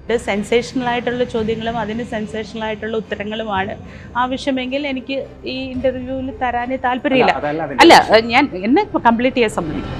ഇത് സെൻസേഷണൽ ആയിട്ടുള്ള ചോദ്യങ്ങളും അതിന് സെൻസേഷണൽ ആയിട്ടുള്ള ഉത്തരങ്ങളുമാണ് ആവശ്യമെങ്കിൽ എനിക്ക് ഈ ഇന്റർവ്യൂവിൽ തരാനേ താല്പര്യമില്ല അതല്ല അതിന്റെ അല്ല ഞാൻ എന്നെ കംപ്ലീറ്റ് ചെയ്യാൻ സമ്മതിക്കും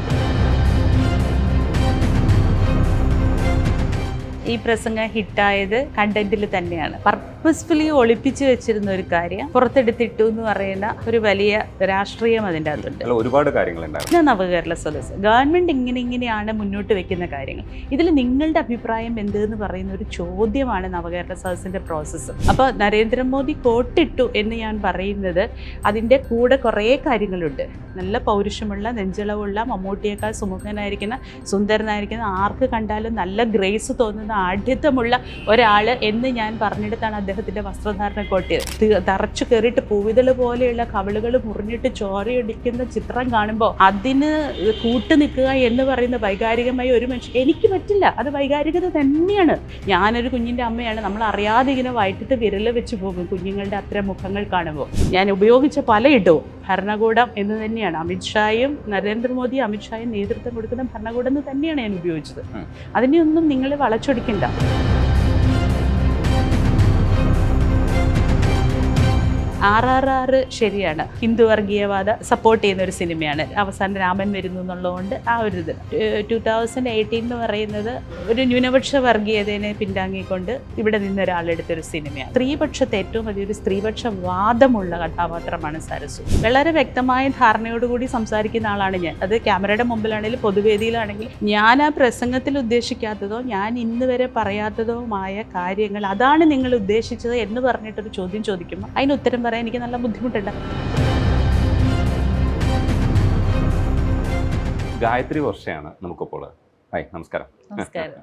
ഈ പ്രസംഗം ഹിറ്റായത് കണ്ടന്റിൽ തന്നെയാണ് പർപ്പസ്ഫുള്ളി ഒളിപ്പിച്ചു വെച്ചിരുന്ന ഒരു കാര്യം പുറത്തെടുത്തിട്ടു എന്ന് പറയുന്ന ഒരു വലിയ രാഷ്ട്രീയം അതിൻ്റെ അകത്തുണ്ട് അല്ല ഒരുപാട് കാര്യങ്ങളുണ്ടായിരുന്നു ഇത് നവകേരള സദസ്സ് ഗവൺമെന്റ് ഇങ്ങനെ ഇങ്ങനെയാണ് മുന്നോട്ട് വെക്കുന്ന കാര്യങ്ങൾ ഇതിൽ നിങ്ങളുടെ അഭിപ്രായം എന്ത് എന്ന് പറയുന്ന ഒരു ചോദ്യമാണ് നവകേരള സദസ്സിന്റെ പ്രോസസ്സ് അപ്പോൾ നരേന്ദ്രമോദി കോട്ടിട്ടു എന്ന് ഞാൻ പറയുന്നത് അതിൻ്റെ കൂടെ കുറേ കാര്യങ്ങളുണ്ട് നല്ല പൗരുഷമുള്ള നെഞ്ചളവുള്ള മമ്മൂട്ടിയേക്കാൾ സുമുഖനായിരിക്കുന്ന സുന്ദരനായിരിക്കുന്ന ആർക്ക് കണ്ടാലും നല്ല ഗ്രേസ് തോന്നുന്ന ആഢ്യത്വമുള്ള ഒരാൾ എന്ന് ഞാൻ പറഞ്ഞെടുത്താണ് അദ്ദേഹത്തിൻ്റെ വസ്ത്രധാരണ കോട്ടിയത് തി- തറച്ചു കയറിയിട്ട് പൂവിതൾ പോലെയുള്ള കവിളുകൾ മുറിഞ്ഞിട്ട് ചോരയൊടിക്കുന്ന ചിത്രം കാണുമ്പോൾ അതിന് കൂട്ടു നിൽക്കുക എന്ന് പറയുന്ന വൈകാരികമായ ഒരു മനുഷ്യൻ എനിക്ക് പറ്റില്ല അത് വൈകാരികത തന്നെയാണ് ഞാനൊരു കുഞ്ഞിൻ്റെ അമ്മയാണ് നമ്മൾ അറിയാതെ ഇങ്ങനെ വയറ്റിട്ട് വിരൽ വെച്ച് പോകും കുഞ്ഞുങ്ങളുടെ അത്തരം മുഖങ്ങൾ കാണുമ്പോൾ ഞാൻ ഉപയോഗിച്ച പലയിടവും ഭരണകൂടം എന്ന് തന്നെയാണ് അമിത്ഷായും നരേന്ദ്രമോദി അമിത്ഷായും നേതൃത്വം കൊടുക്കുന്ന ഭരണകൂടം എന്ന് തന്നെയാണ് ഞാൻ ഉപയോഗിച്ചത് ഉം. അതിനെയൊന്നും നിങ്ങൾ വളച്ചൊടിക്കണ്ട ആർ ആർ ആർ ശരിയാണ് ഹിന്ദു വർഗീയവാദ സപ്പോർട്ട് ചെയ്യുന്ന ഒരു സിനിമയാണ് അവസാനം രാമൻ വരുന്നു എന്നുള്ളതുകൊണ്ട് ആ ഒരു ഇത് ടു തൗസൻഡ് എയ്റ്റീൻ എന്ന് പറയുന്നത് ഒരു ന്യൂനപക്ഷ വർഗീയതയെ പിന്താങ്ങിക്കൊണ്ട് ഇവിടെ നിന്ന് ഒരാളെടുത്തൊരു സിനിമയാണ് സ്ത്രീപക്ഷത്തെ ഏറ്റവും വലിയൊരു സ്ത്രീപക്ഷ വാദമുള്ള കഥാപാത്രമാണ് സരസു വളരെ വ്യക്തമായ ധാരണയോടുകൂടി സംസാരിക്കുന്ന ആളാണ് ഞാൻ അത് ക്യാമറയുടെ മുമ്പിലാണെങ്കിലും പൊതുവേദിയിലാണെങ്കിലും ഞാൻ ആ പ്രസംഗത്തിൽ ഉദ്ദേശിക്കാത്തതോ ഞാൻ ഇന്ന് വരെ പറയാത്തതോമായ കാര്യങ്ങൾ അതാണ് നിങ്ങൾ ഉദ്ദേശിച്ചത് എന്ന് പറഞ്ഞിട്ടൊരു ചോദ്യം ചോദിക്കുമ്പോൾ അതിന് ഉത്തരം പറയാൻ എനിക്ക് നല്ല ബുദ്ധിമുട്ടുണ്ട് ഗായത്രി വർഷയാണ് നമുക്കിപ്പോൾ ഹായ് നമസ്കാരം നമസ്കാരം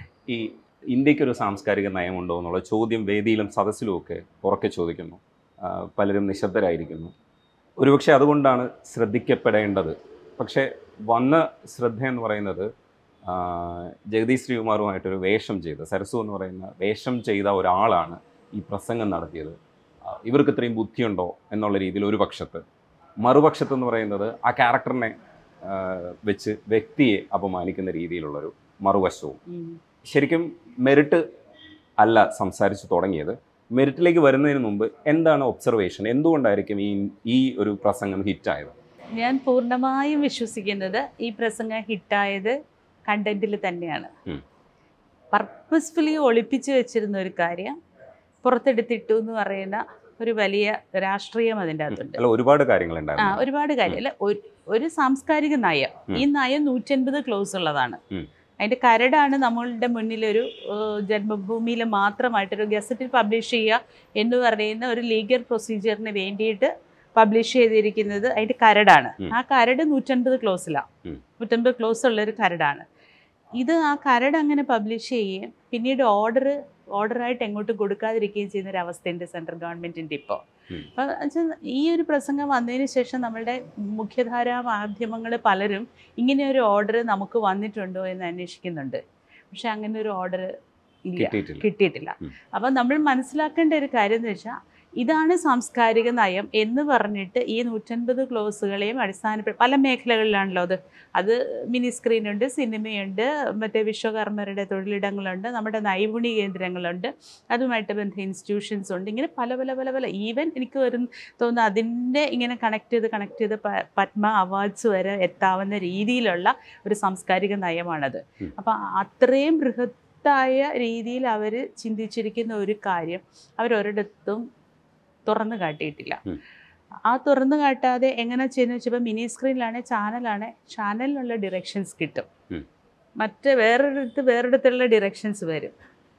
ഈ ഇന്ത്യക്ക് ഒരു സാംസ്കാരിക നയമുണ്ടോ എന്നുള്ള ചോദ്യം വേദിയിലും സദസ്സിലും ഒക്കെ ഉറക്കെ ചോദിക്കുന്നു ആ, പലരും നിശബ്ദരായിരിക്കുന്നു ഒരുപക്ഷെ അതുകൊണ്ടാണ് ശ്രദ്ധിക്കപ്പെടേണ്ടത് പക്ഷേ വന്ന ശ്രദ്ധ എന്ന് പറയുന്നത് ആ, ജഗദീഷ് ശ്രീകുമാറുമായിട്ടൊരു വേഷം ചെയ്ത് സരസു എന്ന് പറയുന്ന വേഷം ചെയ്ത ഒരാളാണ് ഈ പ്രസംഗം നടത്തിയത് ആ, ഇവർക്ക് ഇത്രയും ബുദ്ധിയുണ്ടോ എന്നുള്ള രീതിയിൽ ഒരു പക്ഷത്ത് മറുപക്ഷത്ത് എന്ന് പറയുന്നത് ആ ക്യാരക്ടറിനെ ആ, വെച്ച് വ്യക്തിയെ അപമാനിക്കുന്ന രീതിയിലുള്ളൊരു മറുവശവും ഉം. ശരിക്കും മെറിറ്റ് അല്ല സംസാരിച്ച് തുടങ്ങിയത് മെറിറ്റിലേക്ക് വരുന്നതിന് മുമ്പ് എന്താണ് ഒബ്സർവേഷൻ എന്തുകൊണ്ടായിരിക്കും ഈ ഈ ഒരു പ്രസംഗം ഹിറ്റായത് ഞാൻ പൂർണ്ണമായും വിശ്വസിക്കുന്നത് ഈ പ്രസംഗം ഹിറ്റായത് കണ്ടന്റിൽ തന്നെയാണ് ഉം. പർപ്പസ്ഫുള്ളി ഒളിപ്പിച്ചു വെച്ചിരുന്ന ഒരു കാര്യം പുറത്തെടുത്തിട്ടു എന്ന് പറയുന്ന ഒരു വലിയ രാഷ്ട്രീയം അതിൻ്റെ അകത്തുണ്ട് അല്ല ഒരുപാട് ആ കാര്യങ്ങളുണ്ടായിരുന്നു ഒരുപാട് കാര്യം അല്ല ഒരു ഒരു സാംസ്കാരിക നയം ഈ നയം നൂറ്റൻപത് ക്ലോസ് ഉള്ളതാണ് ഉം. അതിന്റെ കരടാണ് നമ്മളുടെ മുന്നിലൊരു ഏഹ്, ജന്മഭൂമിയിൽ മാത്രമായിട്ടൊരു ഗസറ്റിൽ പബ്ലിഷ് ചെയ്യുക എന്ന് പറയുന്ന ഒരു ലീഗൽ പ്രൊസീജിയറിന് വേണ്ടിയിട്ട് പബ്ലിഷ് ചെയ്തിരിക്കുന്നത് അതിന്റെ കരടാണ് ഉം. ആ കരട് നൂറ്റൻപത് ക്ലോസിലാണ് ഉം. നൂറ്റൻപത് ക്ലോസ് ഉള്ളൊരു കരടാണ് ഇത് ആ കരട് അങ്ങനെ പബ്ലിഷ് ചെയ്യുകയും പിന്നീട് ഓർഡർ ഓർഡറായിട്ട് എങ്ങോട്ടും കൊടുക്കാതിരിക്കുകയും ചെയ്യുന്ന ഒരു അവസ്ഥയുണ്ട് സെൻട്രൽ ഗവൺമെന്റിന്റെ ഇപ്പോൾ ഉം. അപ്പം വെച്ചാൽ ഈ ഒരു പ്രസംഗം വന്നതിന് ശേഷം നമ്മളുടെ മുഖ്യധാരാ മാധ്യമങ്ങൾ പലരും ഇങ്ങനെ ഒരു ഓർഡർ നമുക്ക് വന്നിട്ടുണ്ടോ എന്ന് അന്വേഷിക്കുന്നുണ്ട് പക്ഷെ അങ്ങനെ ഒരു ഓർഡർ ഇല്ല കിട്ടിയിട്ടില്ല കിട്ടിയിട്ടില്ല ഉം. അപ്പം നമ്മൾ മനസ്സിലാക്കേണ്ട ഒരു കാര്യം എന്ന് വെച്ചാൽ ഇതാണ് സാംസ്കാരിക നയം എന്ന് പറഞ്ഞിട്ട് ഈ നൂറ്റൻപത് ക്ലോസുകളെയും അടിസ്ഥാനപ്പെടുത്തി പല മേഖലകളിലാണല്ലോ അത് അത് മിനി സ്ക്രീനുണ്ട് സിനിമയുണ്ട് മറ്റേ വിശ്വകർമ്മരുടെ തൊഴിലിടങ്ങളുണ്ട് നമ്മുടെ നൈപുണി കേന്ദ്രങ്ങളുണ്ട് അതുമായിട്ട് ബന്ധ ഇൻസ്റ്റിറ്റ്യൂഷൻസ് ഉണ്ട് ഇങ്ങനെ പല പല പല പല ഈവൻ എനിക്ക് വരും തോന്നുന്നു അതിൻ്റെ ഇങ്ങനെ കണക്ട് ചെയ്ത് കണക്ട് ചെയ്ത് പ- പത്മ അവാർഡ്സ് വരെ എത്താവുന്ന രീതിയിലുള്ള ഒരു സാംസ്കാരിക നയമാണത് ഉം. അപ്പം അത്രയും ബൃഹത്തായ രീതിയിൽ അവർ ചിന്തിച്ചിരിക്കുന്ന ഒരു കാര്യം അവരൊരിടത്തും തുറന്നു കാട്ടിയിട്ടില്ല ഉം. ആ തുറന്നു കാട്ടാതെ എങ്ങനെ ചെയ്യുന്ന വെച്ചപ്പോൾ മിനി സ്ക്രീനിലാണ് ചാനലാണ് ചാനലിനുള്ള ഡിറക്ഷൻസ് കിട്ടും ഉം. മറ്റ് വേറൊരിടത്ത് വേറൊരിടത്തുള്ള ഡിറക്ഷൻസ് വരും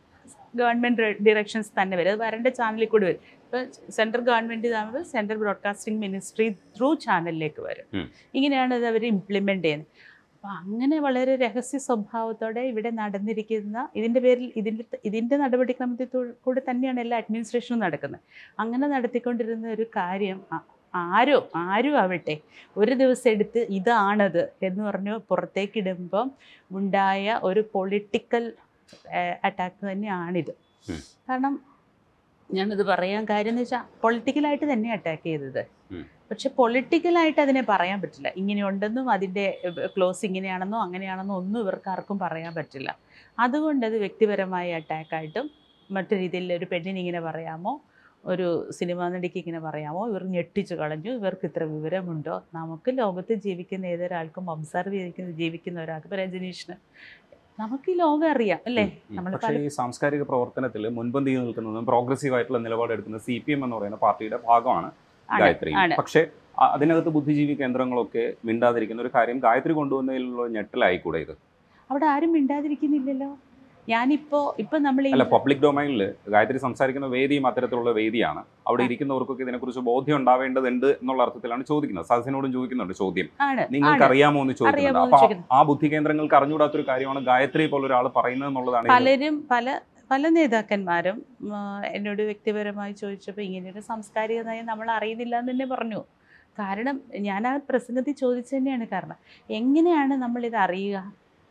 ഗവൺമെൻറ് ഡിറക്ഷൻസ് തന്നെ വരും അത് വരേണ്ട ചാനലിൽ കൂടി വരും ഇപ്പോൾ സെൻട്രൽ ഗവൺമെൻറ് ഇതാകുമ്പോൾ സെൻട്രൽ ബ്രോഡ്കാസ്റ്റിംഗ് മിനിസ്ട്രി ത്രൂ ചാനലിലേക്ക് വരും ഉം. ഇങ്ങനെയാണ് ഇത് അവർ ഇംപ്ലിമെൻ്റ് ചെയ്യുന്നത് അപ്പോൾ അങ്ങനെ വളരെ രഹസ്യ സ്വഭാവത്തോടെ ഇവിടെ നടന്നിരിക്കുന്ന ഇതിൻ്റെ പേരിൽ ഇതിൻ്റെ ഇതിൻ്റെ നടപടിക്രമത്തിൽ തു- കൂടെ തന്നെയാണ് എല്ലാ അഡ്മിനിസ്ട്രേഷനും നടക്കുന്നത് അങ്ങനെ നടത്തിക്കൊണ്ടിരുന്ന ഒരു കാര്യം ആ- ആരോ ആരും ആവട്ടെ ഒരു ദിവസം എടുത്ത് ഇതാണത് എന്ന് പറഞ്ഞു പുറത്തേക്കിടുമ്പം ഉണ്ടായ ഒരു പൊളിറ്റിക്കൽ അറ്റാക്ക് തന്നെയാണിത് ഉം. കാരണം ഞാനിത് പറയാൻ കാര്യം എന്ന് വെച്ചാൽ പൊളിറ്റിക്കലായിട്ട് തന്നെ അറ്റാക്ക് ചെയ്തത് ഉം. പക്ഷെ പൊളിറ്റിക്കലായിട്ട് അതിനെ പറയാൻ പറ്റില്ല ഇങ്ങനെയുണ്ടെന്നും അതിൻ്റെ ക്ലോസ് ഇങ്ങനെയാണെന്നോ അങ്ങനെയാണെന്നോ ഒന്നും ഇവർക്ക് ആർക്കും പറയാൻ പറ്റില്ല അതുകൊണ്ട് അത് വ്യക്തിപരമായ അറ്റാക്കായിട്ടും മറ്റു രീതിയിൽ ഒരു പെണ്ണിന് ഇങ്ങനെ പറയാമോ ഒരു സിനിമാ നടിക്ക് ഇങ്ങനെ പറയാമോ ഇവർ ഞെട്ടിച്ചു കളഞ്ഞു ഇവർക്ക് ഇത്ര വിവരമുണ്ടോ നമുക്ക് ലോകത്ത് ജീവിക്കുന്ന ഏതൊരാൾക്കും ഒബ്സർവ് ചെയ്തിരിക്കുന്ന ജീവിക്കുന്ന ഒരാൾക്ക് ഇപ്പോൾ രജനീഷിന് നമുക്ക് ഈ ലോകം അറിയാം അല്ലേ ഉം. നമ്മൾ പക്ഷേ ഈ സാംസ്കാരിക പ്രവർത്തനത്തിൽ മുൻപന്തിയിൽ നിൽക്കുന്നതും പ്രോഗ്രസീവ് ആയിട്ടുള്ള നിലപാടെടുക്കുന്ന സി പി എം എന്ന് പറയുന്ന പാർട്ടിയുടെ ഭാഗമാണ് ആണ്, ഗായത്രി ആണ്. പക്ഷേ അ- അതിനകത്ത് ബുദ്ധിജീവി കേന്ദ്രങ്ങളൊക്കെ മിണ്ടാതിരിക്കുന്ന ഒരു കാര്യം ഗായത്രി കൊണ്ടുവന്നതിലുള്ള ഞെട്ടലായിക്കൂടെ ഇത് അവിടെ ആരും മിണ്ടാതിരിക്കുന്നില്ലല്ലോ ഞാനിപ്പോ ഇപ്പൊ നമ്മൾ ഈ അല്ല പബ്ലിക് ഡൊമൈനിൽ ഗായത്രി സംസാരിക്കുന്ന വേദിയും അത്തരത്തിലുള്ള വേദിയാണ് അവിടെ ആ. ഇരിക്കുന്നവർക്കൊക്കെ ഇതിനെക്കുറിച്ച് ബോധ്യം ഉണ്ടാവേണ്ടതുണ്ട് എന്നുള്ള അർത്ഥത്തിലാണ് ചോദിക്കുന്നത് സദസ്സിനോടും ചോദിക്കുന്നുണ്ട് ചോദ്യം ആണ് നിങ്ങൾക്ക് ആണ്. അറിയാമോ എന്ന് ചോദിക്കുന്നുണ്ട് അറിയാമോ എന്ന് അപ്പൊ ആ- ചോദിക്കുന്നു. ആ ബുദ്ധി കേന്ദ്രങ്ങൾക്ക് അറിഞ്ഞുകൂടാത്തൊരു കാര്യമാണ് ഗായത്രി പോലെ ഒരാൾ പറയുന്നത് എന്നുള്ളതാണ് ഇത്. പലരും പല പല നേതാക്കന്മാരും ഉം, എന്നോട് വ്യക്തിപരമായി ചോദിച്ചപ്പോൾ ഇങ്ങനെയൊരു സാംസ്കാരിക നയം നമ്മൾ അറിയുന്നില്ല എന്ന് തന്നെ പറഞ്ഞു കാരണം ഞാൻ ആ പ്രസംഗത്തിൽ ചോദിച്ചു തന്നെയാണ് കാരണം എങ്ങനെയാണ് നമ്മളിത് അറിയുക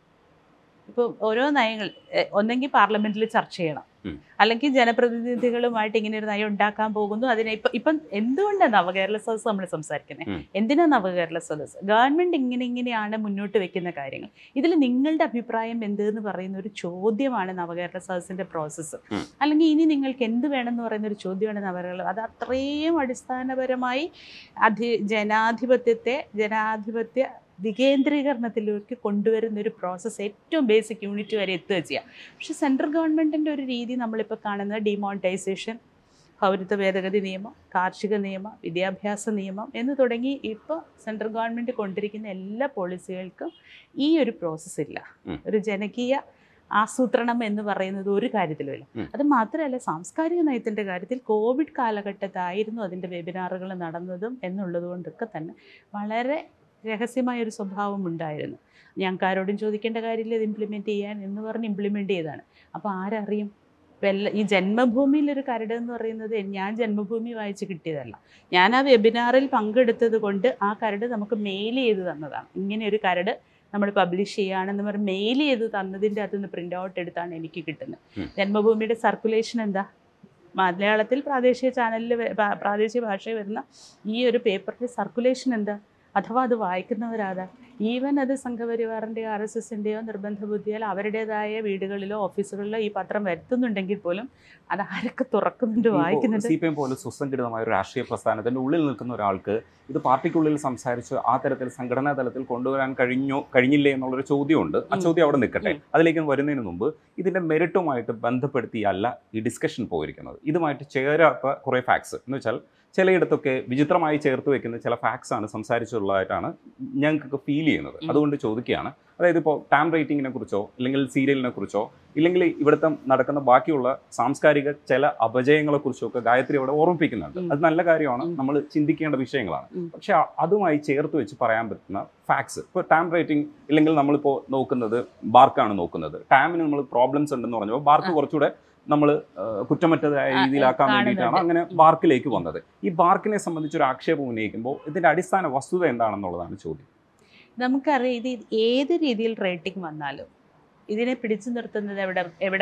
ഇപ്പോൾ ഓരോ നയങ്ങൾ എ, ഒന്നെങ്കിൽ പാർലമെന്റിൽ ചർച്ച ചെയ്യണം ഉം. അല്ലെങ്കിൽ ജനപ്രതിനിധികളുമായിട്ട് ഇങ്ങനെ ഒരു നയം ഉണ്ടാക്കാൻ പോകുന്നു അതിനെ ഇപ്പം ഇപ്പം എന്തുകൊണ്ടാണ് നവകേരള സദസ് നമ്മൾ സംസാരിക്കുന്നത് ഉം. എന്തിനാ നവകേരള സദസ് ഗവൺമെന്റ് ഇങ്ങനെ ഇങ്ങനെയാണ് മുന്നോട്ട് വെക്കുന്ന കാര്യങ്ങൾ ഇതിൽ നിങ്ങളുടെ അഭിപ്രായം എന്ത് എന്ന് പറയുന്ന ഒരു ചോദ്യമാണ് നവകേരള സദസ്സിന്റെ പ്രോസസ്സ് ഉം. അല്ലെങ്കിൽ ഇനി നിങ്ങൾക്ക് എന്ത് വേണമെന്ന് പറയുന്ന ഒരു ചോദ്യമാണ് നവകേരള അത് അത്രയും അടിസ്ഥാനപരമായി അധി ജനാധിപത്യത്തെ ജനാധിപത്യ വികേന്ദ്രീകരണത്തിലേക്ക് കൊണ്ടുവരുന്ന ഒരു പ്രോസസ്സ് ഏറ്റവും ബേസിക് യൂണിറ്റ് വരെ എത്തുക ചെയ്യുക പക്ഷെ സെൻട്രൽ ഗവൺമെൻറ്റിൻ്റെ ഒരു രീതി നമ്മളിപ്പോൾ കാണുന്നത് ഡിമോണിറ്റൈസേഷൻ പൗരത്വ ഭേദഗതി നിയമം കാർഷിക നിയമം വിദ്യാഭ്യാസ നിയമം എന്ന് തുടങ്ങി ഇപ്പോൾ സെൻട്രൽ ഗവൺമെൻറ് കൊണ്ടിരിക്കുന്ന എല്ലാ പോളിസികൾക്കും ഈ ഒരു പ്രോസസ്സ് ഇല്ല ഉം. ഒരു ജനകീയ ആസൂത്രണം എന്ന് പറയുന്നത് ഒരു കാര്യത്തിലുമില്ല ഉം. അത് മാത്രമല്ല സാംസ്കാരിക നയത്തിൻ്റെ കാര്യത്തിൽ കോവിഡ് കാലഘട്ടത്തായിരുന്നു അതിൻ്റെ വെബിനാറുകൾ നടന്നതും എന്നുള്ളത് കൊണ്ടൊക്കെ തന്നെ വളരെ രഹസ്യമായ ഒരു സ്വഭാവം ഉണ്ടായിരുന്നു ഞങ്ങൾക്ക് ആരോടും ചോദിക്കേണ്ട കാര്യമില്ല ഇത് ഇംപ്ലിമെൻറ്റ് ചെയ്യാൻ എന്ന് പറഞ്ഞ് ഇംപ്ലിമെൻറ്റ് ചെയ്തതാണ് അപ്പോൾ ആരറിയും വെല്ല ഈ ജന്മഭൂമിയിലൊരു കരട് എന്ന് പറയുന്നത് ഞാൻ ജന്മഭൂമി വായിച്ച് കിട്ടിയതല്ല ഞാൻ ആ വെബിനാറിൽ പങ്കെടുത്തത് കൊണ്ട് ആ കരട് നമുക്ക് മെയിൽ ചെയ്ത് തന്നതാണ് ഇങ്ങനെ ഒരു കരട് നമ്മൾ പബ്ലിഷ് ചെയ്യുകയാണെന്ന് പറഞ്ഞ് മെയിൽ ചെയ്ത് തന്നതിൻ്റെ അകത്ത് നിന്ന് പ്രിൻ്റ് ഔട്ട് എടുത്താണ് എനിക്ക് കിട്ടുന്നത് ഉം. ജന്മഭൂമിയുടെ സർക്കുലേഷൻ എന്താ മലയാളത്തിൽ പ്രാദേശിക ചാനലിൽ പ്രാദേശിക ഭാഷയിൽ വരുന്ന ഈ ഒരു പേപ്പറിൻ്റെ സർക്കുലേഷൻ എന്താ അഥവാ അത് വായിക്കുന്നവരാതാ ഈവൻ അത് സംഘപരിവാറിൻ്റെയോ ആർ എസ് എസിൻ്റെയോ നിർബന്ധ ബുദ്ധിയാൽ അവരുടേതായ വീടുകളിലോ ഓഫീസുകളിലോ ഈ പത്രം വരുത്തുന്നുണ്ടെങ്കിൽ പോലും അത് ആരൊക്കെ തുറക്കുന്നുണ്ട് വായിക്കുന്നുണ്ട് സി പി എം പോലെ സുസംഘടിതമായ ഒരു രാഷ്ട്രീയ പ്രസ്ഥാനത്തിന്റെ ഉള്ളിൽ നിൽക്കുന്ന ഒരാൾക്ക് ഇത് പാർട്ടിക്കുള്ളിൽ സംസാരിച്ച് ആ തരത്തിൽ സംഘടനാ തലത്തിൽ കൊണ്ടുവരാൻ കഴിഞ്ഞോ കഴിഞ്ഞില്ലേ എന്നുള്ളൊരു ചോദ്യമുണ്ട് ആ ഉം. ചോദ്യം അവിടെ നിൽക്കട്ടെ ഉം. അതിലേക്ക് വരുന്നതിന് മുമ്പ് ഇതിന്റെ മെറിറ്റുമായിട്ട് ബന്ധപ്പെടുത്തിയല്ല ഈ ഡിസ്കഷൻ പോയിരിക്കുന്നത് ഇതുമായിട്ട് ചേരാത്ത കുറേ ഫാക്ട്സ് എന്ന് വെച്ചാൽ ചിലയിടത്തൊക്കെ വിചിത്രമായി ചേർത്ത് വെക്കുന്ന ചില ഫാക്ട്സ് ആണ് സംസാരിച്ചുള്ളതായിട്ടാണ് ഞങ്ങൾക്ക് ഫീൽ ചെയ്യുന്നത് ഉം. അതുകൊണ്ട് ചോദിക്കുകയാണ് അതായത് ഇപ്പോൾ ടാം റേറ്റിങ്ങിനെ കുറിച്ചോ അല്ലെങ്കിൽ സീരിയലിനെ കുറിച്ചോ ഇല്ലെങ്കിൽ ഇവിടുത്തെ നടക്കുന്ന ബാക്കിയുള്ള സാംസ്കാരിക ചില അപജയങ്ങളെ കുറിച്ചൊക്കെ ഗായത്രി അവിടെ ഓർമ്മിപ്പിക്കുന്നുണ്ട് ഉം. അത് നല്ല കാര്യമാണ് ഉം. നമ്മൾ ചിന്തിക്കേണ്ട വിഷയങ്ങളാണ് ഉം. പക്ഷെ അ- അതുമായി ചേർത്ത് വെച്ച് പറയാൻ പറ്റുന്ന ഫാക്ട്സ് ഇപ്പോൾ ടാം റേറ്റിംഗ് ഇല്ലെങ്കിൽ നമ്മളിപ്പോൾ നോക്കുന്നത് ബാർക്കാണ് നോക്കുന്നത് ടാമിന് നമ്മൾ പ്രോബ്ലംസ് ഉണ്ടെന്ന് പറഞ്ഞപ്പോൾ ബാർക്ക് ആ. കുറച്ചുകൂടെ നമ്മൾ കുറ്റമറ്റതായ ആ, രീതിയിലാക്കാൻ കാണുന്നുണ്ട്. വേണ്ടിയിട്ടാണ് അങ്ങനെ ഉം. ബാർക്കിലേക്ക് വന്നത് ഈ ബാർക്കിനെ സംബന്ധിച്ച് ഒരു ആക്ഷേപം ഉന്നയിക്കുമ്പോൾ ഇതിന്റെ അടിസ്ഥാന വസ്തുത എന്താണെന്നുള്ളതാണ് ചോദ്യം നമുക്കറിയാം ഇത് ഏത് രീതിയിൽ റേറ്റിംഗ് വന്നാലും ഇതിനെ പിടിച്ചു നിർത്തുന്നത് എവിടെ എവിടെ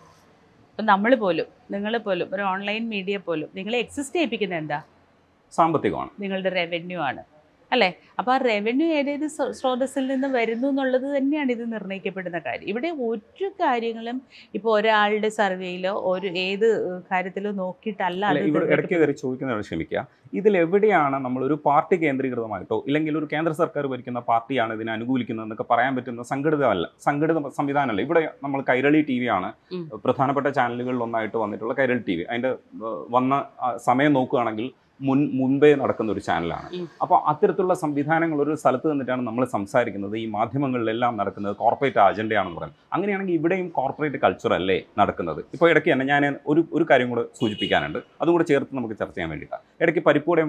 ഇപ്പം നമ്മൾ പോലും നിങ്ങൾ പോലും ഒരു ഓൺലൈൻ മീഡിയ പോലും നിങ്ങളെ എക്സിസ്റ്റ് ചെയ്യിപ്പിക്കുന്നത് എന്താ സാമ്പത്തികമാണ് നിങ്ങളുടെ റവന്യൂ ആണ് അല്ലേ അപ്പോൾ ആ റവന്യൂ ഏതേത് സ്രോ- സ്രോതസ്സിൽ നിന്ന് വരുന്നു എന്നുള്ളത് തന്നെയാണ് ഇത് നിർണ്ണയിക്കപ്പെടുന്ന കാര്യം ഇവിടെ ഒരു കാര്യങ്ങളും ഇപ്പോൾ ഒരാളുടെ സർവേയിലോ ഒരു ഏത് ഏഹ്, കാര്യത്തിലോ നോക്കിയിട്ടല്ല അല്ല അത് ഇവിടെ ഇടയ്ക്ക് കയറി ചോദിക്കുന്നവർ ക്ഷമിക്കുക ഇതിൽ എവിടെയാണ് നമ്മൾ ഒരു പാർട്ടി കേന്ദ്രീകൃതമായിട്ടോ ഇല്ലെങ്കിൽ ഒരു കേന്ദ്ര സർക്കാർ ഭരിക്കുന്ന പാർട്ടിയാണ് ഇതിനെ അനുകൂലിക്കുന്നതെന്നൊക്കെ പറയാൻ പറ്റുന്ന സംഘടിതമല്ല സംഘടിത സംവിധാനമല്ല ഇവിടെ നമ്മൾ കൈരളി ടി വി ആണ് ഉം. പ്രധാനപ്പെട്ട ചാനലുകളിൽ ഒന്നായിട്ട് വന്നിട്ടുള്ള കൈരളി ടി വി അതിൻ്റെ ഏഹ്, വന്ന ആ, സമയം നോക്കുകയാണെങ്കിൽ മുൻ മുൻപേ നടക്കുന്ന ഒരു ചാനലാണ് ഉം. അപ്പോൾ അത്തരത്തിലുള്ള സംവിധാനങ്ങൾ ഒരു സ്ഥലത്ത് നിന്നിട്ടാണ് നമ്മൾ സംസാരിക്കുന്നത് ഈ മാധ്യമങ്ങളിലെല്ലാം നടക്കുന്നത് കോർപ്പറേറ്റ് അജണ്ടയാണെന്ന് പറയുന്നത് അങ്ങനെയാണെങ്കിൽ ഇവിടെയും കോർപ്പറേറ്റ് കൾച്ചർ അല്ലേ നടക്കുന്നത് ഇപ്പോൾ ഇടയ്ക്ക് തന്നെ ഞാൻ ഒരു ഒരു കാര്യം കൂടെ സൂചിപ്പിക്കാനുണ്ട് അതും കൂടെ ചേർത്ത് നമുക്ക് ചർച്ച ചെയ്യാൻ വേണ്ടിയിട്ടാണ് ഇടയ്ക്ക് പരിപ്പൂടെയും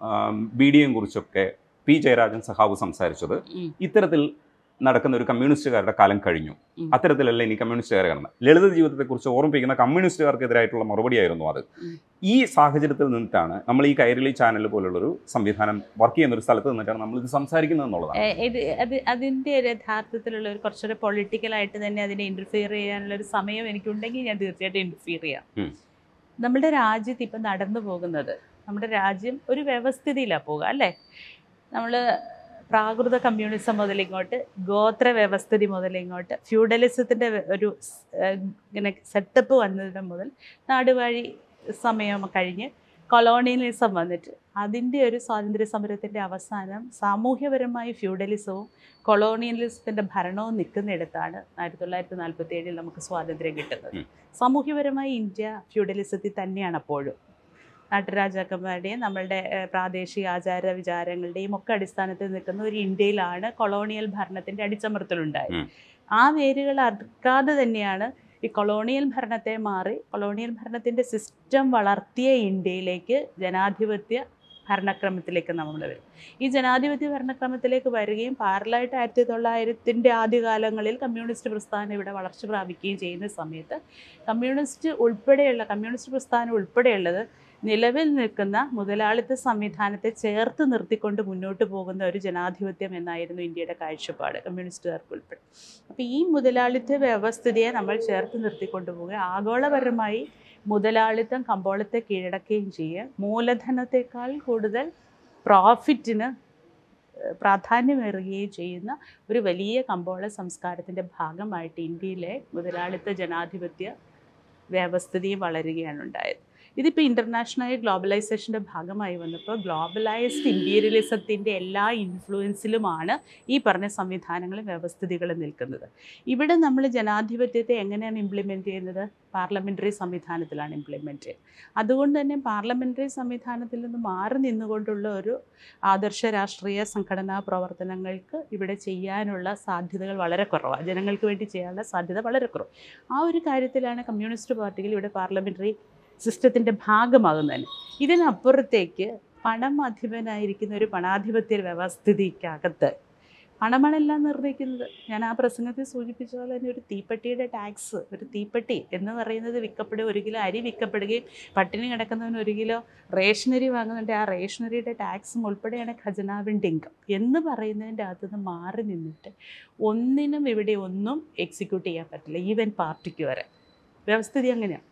ബി ഡിയെയും കുറിച്ചൊക്കെ പി ജയരാജൻ സഹാവ് സംസാരിച്ചത് ഉം. ഇത്തരത്തിൽ നടക്കുന്ന ഒരു കമ്മ്യൂണിസ്റ്റുകാരുടെ കാലം കഴിഞ്ഞു ഉം. അത്തരത്തിലല്ല ഇനി കമ്മ്യൂണിസ്റ്റുകാരെ കാണുന്നത് ലളിത ജീവിതത്തെക്കുറിച്ച് ഓർമ്മിപ്പിക്കുന്ന കമ്മ്യൂണിസ്റ്റുകാർക്കെതിരായിട്ടുള്ള മറുപടിയായിരുന്നു അത് ഉം. ഈ സാഹചര്യത്തിൽ നിന്നിട്ടാണ് നമ്മൾ ഈ കൈരളി ചാനൽ പോലുള്ളൊരു സംവിധാനം വർക്ക് ചെയ്യുന്ന ഒരു സ്ഥലത്ത് നിന്നിട്ടാണ് നമ്മൾ ഇത് സംസാരിക്കുന്നത് എന്നുള്ളതാണ് ഏ, ഇത് അത് അതിൻ്റെ ഒരു യഥാർത്ഥത്തിലുള്ള ഒരു കുറച്ചുകൂടെ പൊളിറ്റിക്കലായിട്ട് തന്നെ അതിനെ ഇൻ്റർഫിയർ ചെയ്യാനുള്ള ഒരു സമയം എനിക്കുണ്ടെങ്കിൽ ഞാൻ തീർച്ചയായിട്ടും ഇൻ്റർഫിയർ ചെയ്യാം ഉം. നമ്മുടെ രാജ്യത്ത് ഇപ്പം നടന്നു പോകുന്നത് നമ്മുടെ രാജ്യം ഒരു വ്യവസ്ഥിതിയിലാണ് പോകുക അല്ലേ നമ്മൾ പ്രാകൃത കമ്മ്യൂണിസം മുതൽ ഇങ്ങോട്ട് ഗോത്ര വ്യവസ്ഥിതി മുതൽ ഇങ്ങോട്ട് ഫ്യൂഡലിസത്തിൻ്റെ ഒരു സ്- ഏഹ് ഇങ്ങനെ സെറ്റപ്പ് വന്നതിന് മുതൽ നാടുവാഴി സമയം കഴിഞ്ഞ് കൊളോണിയലിസം വന്നിട്ട് അതിൻ്റെ ഒരു സ്വാതന്ത്ര്യ സമരത്തിൻ്റെ അവസാനം സാമൂഹ്യപരമായി ഫ്യൂഡലിസവും കൊളോണിയലിസത്തിൻ്റെ ഭരണവും നിൽക്കുന്നിടത്താണ് ആയിരത്തി തൊള്ളായിരത്തി നാൽപ്പത്തി ഏഴിൽ നമുക്ക് സ്വാതന്ത്ര്യം കിട്ടുന്നത് ഉം. സാമൂഹ്യപരമായി ഇന്ത്യ ഫ്യൂഡലിസത്തിൽ തന്നെയാണ് അപ്പോഴും നാട്ടുരാജാക്കന്മാരുടെയും നമ്മളുടെ ഏഹ്, പ്രാദേശിക ആചാര വിചാരങ്ങളുടെയും ഒക്കെ അടിസ്ഥാനത്തിൽ നിൽക്കുന്ന ഒരു ഇന്ത്യയിലാണ് കൊളോണിയൽ ഭരണത്തിൻ്റെ അടിച്ചമർത്തലുണ്ടായത് ഉം. ആ വേരുകൾ അറുക്കാതെ തന്നെയാണ് ഈ കൊളോണിയൽ ഭരണത്തെ മാറി കൊളോണിയൽ ഭരണത്തിൻ്റെ സിസ്റ്റം വളർത്തിയ ഇന്ത്യയിലേക്ക് ജനാധിപത്യ ഭരണക്രമത്തിലേക്ക് നമ്മൾ വരും ഈ ജനാധിപത്യ ഭരണക്രമത്തിലേക്ക് വരികയും പാരലായിട്ട് ആയിരത്തി തൊള്ളായിരത്തിൻ്റെ ആദ്യകാലങ്ങളിൽ കമ്മ്യൂണിസ്റ്റ് പ്രസ്ഥാനം ഇവിടെ വളർച്ച പ്രാപിക്കുകയും ചെയ്യുന്ന സമയത്ത് കമ്മ്യൂണിസ്റ്റ് ഉൾപ്പെടെയുള്ള കമ്മ്യൂണിസ്റ്റ് പ്രസ്ഥാനം ഉൾപ്പെടെയുള്ളത് നിലവിൽ നിൽക്കുന്ന മുതലാളിത്ത സംവിധാനത്തെ ചേർത്ത് നിർത്തിക്കൊണ്ട് മുന്നോട്ട് പോകുന്ന ഒരു ജനാധിപത്യം എന്നായിരുന്നു ഇന്ത്യയുടെ കാഴ്ചപ്പാട് കമ്മ്യൂണിസ്റ്റുകാർക്ക് ഉൾപ്പെടെ അപ്പോൾ ഈ മുതലാളിത്ത വ്യവസ്ഥിതിയെ നമ്മൾ ചേർത്ത് നിർത്തിക്കൊണ്ട് പോവുക ആഗോളപരമായി മുതലാളിത്തം കമ്പോളത്തെ കീഴടക്കുകയും ചെയ്യുക മൂലധനത്തെക്കാൾ കൂടുതൽ പ്രോഫിറ്റിന് ഏഹ് പ്രാധാന്യമേറുകയും ചെയ്യുന്ന ഒരു വലിയ കമ്പോള സംസ്കാരത്തിൻ്റെ ഭാഗമായിട്ട് ഇന്ത്യയിലെ മുതലാളിത്ത ജനാധിപത്യ വ്യവസ്ഥിതിയും വളരുകയാണ് ഉണ്ടായത് ഇതിപ്പോൾ ഇൻ്റർനാഷണൽ ഗ്ലോബലൈസേഷൻ്റെ ഭാഗമായി വന്നപ്പോൾ ഗ്ലോബലൈസ്ഡ് ഇമ്പീരിയലിസത്തിൻ്റെ എല്ലാ ഇൻഫ്ലുവൻസിലുമാണ് ഈ പറഞ്ഞ സംവിധാനങ്ങളും വ്യവസ്ഥിതികളും നിൽക്കുന്നത് ഇവിടെ നമ്മൾ ജനാധിപത്യത്തെ എങ്ങനെയാണ് ഇംപ്ലിമെൻറ്റ് ചെയ്യുന്നത് പാർലമെൻ്ററി സംവിധാനത്തിലാണ് ഇംപ്ലിമെൻറ്റ് ചെയ്യുന്നത് അതുകൊണ്ട് തന്നെ പാർലമെൻ്ററി സംവിധാനത്തിൽ നിന്ന് മാറി നിന്നുകൊണ്ടുള്ള ഒരു ആദർശ രാഷ്ട്രീയ സംഘടനാ പ്രവർത്തനങ്ങൾക്ക് ഇവിടെ ചെയ്യാനുള്ള സാധ്യതകൾ വളരെ കുറവാണ് ജനങ്ങൾക്ക് വേണ്ടി ചെയ്യാനുള്ള സാധ്യത വളരെ കുറവ് ആ ഒരു കാര്യത്തിലാണ് കമ്മ്യൂണിസ്റ്റ് പാർട്ടികൾ ഇവിടെ പാർലമെൻ്ററി സിസ്റ്റത്തിൻ്റെ ഭാഗമാകുന്നതിന് ഇതിനപ്പുറത്തേക്ക് പണം അധിപനായിരിക്കുന്ന ഒരു പണാധിപത്യ വ്യവസ്ഥിതിക്കകത്ത് പണമാണെല്ലാം നിർണ്ണയിക്കുന്നത് ഞാൻ ആ പ്രസംഗത്തിൽ സൂചിപ്പിച്ച പോലെ തന്നെ ഒരു തീപ്പെട്ടിയുടെ ടാക്സ് ഒരു തീപ്പെട്ടി എന്ന് പറയുന്നത് വിൽക്കപ്പെടുക ഒരു കിലോ അരി വിൽക്കപ്പെടുകയും പട്ടിണി കിടക്കുന്നവന് ഒരു കിലോ റേഷനറി വാങ്ങുന്നുണ്ട് ആ റേഷനറിയുടെ ടാക്സും ഉൾപ്പെടെയാണ് ഖജനാവിൻ്റെ ഇൻകം എന്ന് പറയുന്നതിൻ്റെ അകത്തുനിന്ന് മാറി നിന്നിട്ട് ഒന്നിനും ഇവിടെ ഒന്നും എക്സിക്യൂട്ട് ചെയ്യാൻ പറ്റില്ല ഈവൻ പാർട്ടിക്ക് വരെ വ്യവസ്ഥിതി അങ്ങനെയാണ്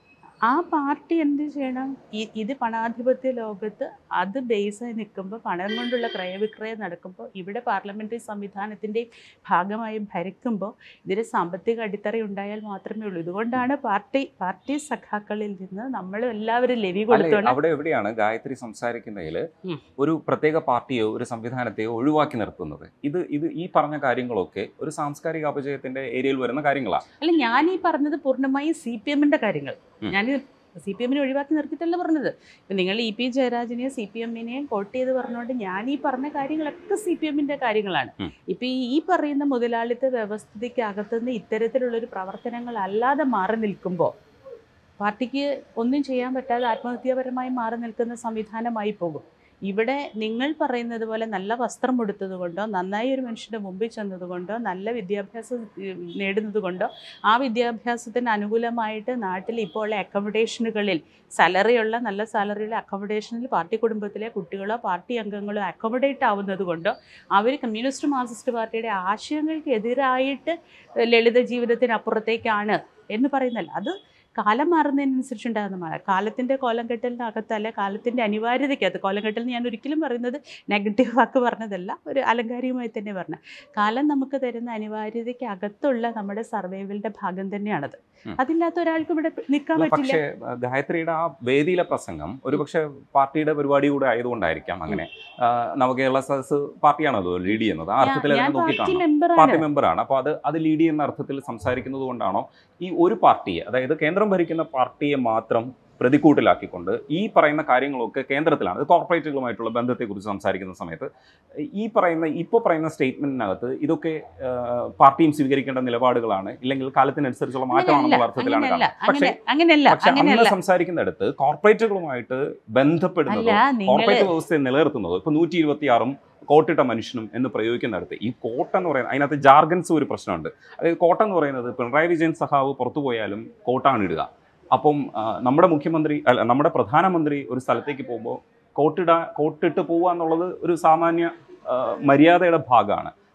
ആ പാർട്ടി എന്ത് ചെയ്യണം ഈ ഇത് പണാധിപത്യ ലോകത്ത് അത് ബേസായി നിൽക്കുമ്പോൾ പണം കൊണ്ടുള്ള ക്രയവിക്രയം നടക്കുമ്പോൾ ഇവിടെ പാർലമെൻ്ററി സംവിധാനത്തിൻ്റെ ഭാഗമായി ഭരിക്കുമ്പോൾ ഇതിന് സാമ്പത്തിക അടിത്തറ ഉണ്ടായാൽ മാത്രമേ ഉള്ളൂ ഇതുകൊണ്ടാണ് പാർട്ടി പാർട്ടി സഖാക്കളിൽ നിന്ന് നമ്മൾ എല്ലാവരും ലെവി അല്ലെ കൊടുത്തോണ്ട് അവിടെ എവിടെയാണ് ഗായത്രി സംസാരിക്കുന്നതിൽ ഉം. ഒരു പ്രത്യേക പാർട്ടിയോ ഒരു സംവിധാനത്തെയോ ഒഴിവാക്കി നിർത്തുന്നത് ഇത് ഇത് ഈ പറഞ്ഞ കാര്യങ്ങളൊക്കെ ഒരു സാംസ്കാരിക അപജയത്തിന്റെ ഏരിയയിൽ വരുന്ന കാര്യങ്ങളാണ് അല്ല ഞാൻ ഈ പറഞ്ഞത് പൂർണ്ണമായും സി പി എമ്മിൻ്റെ കാര്യങ്ങൾ ഉം. ഞാൻ സി പി എമ്മിനെ ഒഴിവാക്കി നിർത്തിയിട്ടല്ല പറഞ്ഞത് ഇപ്പം നിങ്ങൾ ഇ പി ജയരാജനെയും സി പി എമ്മിനെയും കോട്ട് ചെയ്ത് പറഞ്ഞുകൊണ്ട് ഞാൻ ഈ പറഞ്ഞ കാര്യങ്ങളൊക്കെ സി പി എമ്മിൻ്റെ കാര്യങ്ങളാണ് ഉം. ഇപ്പം ഈ ഈ പറയുന്ന മുതലാളിത്ത വ്യവസ്ഥിതിക്കകത്തുനിന്ന് ഇത്തരത്തിലുള്ളൊരു പ്രവർത്തനങ്ങൾ അല്ലാതെ മാറി നിൽക്കുമ്പോൾ പാർട്ടിക്ക് ഒന്നും ചെയ്യാൻ പറ്റാതെ ആത്മഹത്യാപരമായി മാറി നിൽക്കുന്ന സംവിധാനമായി പോകും ഇവിടെ നിങ്ങൾ പറയുന്നത് പോലെ നല്ല വസ്ത്രം ഉടുത്തത് കൊണ്ടോ നന്നായി ഒരു മനുഷ്യൻ്റെ മുമ്പിൽ ചെന്നതുകൊണ്ടോ നല്ല വിദ്യാഭ്യാസം ഏഹ്, നേടുന്നത് കൊണ്ടോ ആ വിദ്യാഭ്യാസത്തിന് അനുകൂലമായിട്ട് നാട്ടിൽ ഇപ്പോൾ ഉള്ള അക്കോമഡേഷനുകളിൽ സാലറിയുള്ള നല്ല സാലറിയുള്ള അക്കോമഡേഷനിൽ പാർട്ടി കുടുംബത്തിലെ കുട്ടികളോ പാർട്ടി അംഗങ്ങളോ അക്കോമഡേറ്റ് ആവുന്നത് കൊണ്ടോ അവർ കമ്മ്യൂണിസ്റ്റ് മാർക്സിസ്റ്റ് പാർട്ടിയുടെ ആശയങ്ങൾക്ക് എതിരായിട്ട് ലളിത ജീവിതത്തിനപ്പുറത്തേക്കാണ് എന്ന് പറയുന്നല്ല അത് കാലം മാറുന്നതിനനുസരിച്ചുണ്ടാകുന്ന മാ കാലത്തിൻ്റെ കോലം കെട്ടലിനകത്തല്ല കാലത്തിൻ്റെ അനിവാര്യതയ്ക്കകത്ത് കോലം കെട്ടൽ ഞാൻ ഒരിക്കലും പറയുന്നത് നെഗറ്റീവ് വാക്ക് പറഞ്ഞതല്ല ഒരു അലങ്കാരികമായി തന്നെ പറഞ്ഞ കാലം നമുക്ക് തരുന്ന അനിവാര്യതയ്ക്ക് അകത്തുള്ള നമ്മുടെ സർവൈവലിൻ്റെ ഭാഗം തന്നെയാണത് ഉം. അതില്ലാത്ത ഒരാൾക്കും ഇവിടെ നിൽക്കാൻ അല്ല, പറ്റില്ല പക്ഷേ ആ, ഗായത്രിയുടെ ആ വേദിയിലെ പ്രസംഗം ഒരുപക്ഷെ പാർട്ടിയുടെ പരിപാടി കൂടെ ആയതുകൊണ്ടായിരിക്കാം അങ്ങനെ ആ, നവകേരള സദസ് പാർട്ടിയാണല്ലോ ലീഡ് ചെയ്യുന്നത് ആ അർത്ഥത്തിൽ ഞാൻ അതിനെ പാർട്ടി നോക്കിക്കാണണം മെമ്പറാണ് പാർട്ടി മെമ്പറാണ് അപ്പോൾ അത് അത് ലീഡ് ചെയ്യുന്ന അർത്ഥത്തിൽ സംസാരിക്കുന്നത് കൊണ്ടാണോ ഈ ഒരു പാർട്ടിയെ അതായത് കേന്ദ്രം ഭരിക്കുന്ന പാർട്ടിയെ മാത്രം പ്രതിക്കൂട്ടിലാക്കിക്കൊണ്ട് ഈ പറയുന്ന കാര്യങ്ങളൊക്കെ കേന്ദ്രത്തിലാണ് അത് കോർപ്പറേറ്റുകളുമായിട്ടുള്ള ബന്ധത്തെക്കുറിച്ച് സംസാരിക്കുന്ന സമയത്ത് ഈ പറയുന്ന ഇപ്പോൾ പറയുന്ന സ്റ്റേറ്റ്മെന്റിനകത്ത് ഇതൊക്കെ ആ, പാർട്ടിയും സ്വീകരിക്കേണ്ട നിലപാടുകളാണ് ഇല്ലെങ്കിൽ കാലത്തിനനുസരിച്ചുള്ള മാറ്റമാണെന്നുള്ള അർത്ഥത്തിലാണ് അങ്ങനെയല്ല കാണുന്നത് പക്ഷേ അങ്ങനെ അങ്ങനെയല്ല പക്ഷെ അന്ന് അങ്ങനെയല്ല സംസാരിക്കുന്നിടത്ത് കോർപ്പറേറ്റുകളുമായിട്ട് ബന്ധപ്പെടുന്നതോ അല്ല നിങ്ങൾ കോർപ്പറേറ്റ് വ്യവസ്ഥയെ നിലനിർത്തുന്നതോ ഇപ്പൊ നൂറ്റി ഇരുപത്തി ആറും കോട്ടിട്ട മനുഷ്യനും എന്ന് പ്രയോഗിക്കുന്നിടത്ത് ഈ കോട്ട് എന്ന് പറയുന്നത് അതിനകത്ത് ജാർഗൻസ് ഒരു പ്രശ്നമുണ്ട് അതായത് കോട്ട എന്ന് പറയുന്നത് പിണറായി വിജയൻ സഹാവ് പുറത്തു പോയാലും കോട്ടാണ് ഇടുക അപ്പം ആ, നമ്മുടെ മുഖ്യമന്ത്രി അല്ല നമ്മുടെ പ്രധാനമന്ത്രി ഒരു സ്ഥലത്തേക്ക് പോകുമ്പോൾ കോട്ടിട കോട്ടിട്ട് പോവുക എന്നുള്ളത് ഒരു സാമാന്യ ആ, മര്യാദയുടെ ഭാഗമാണ്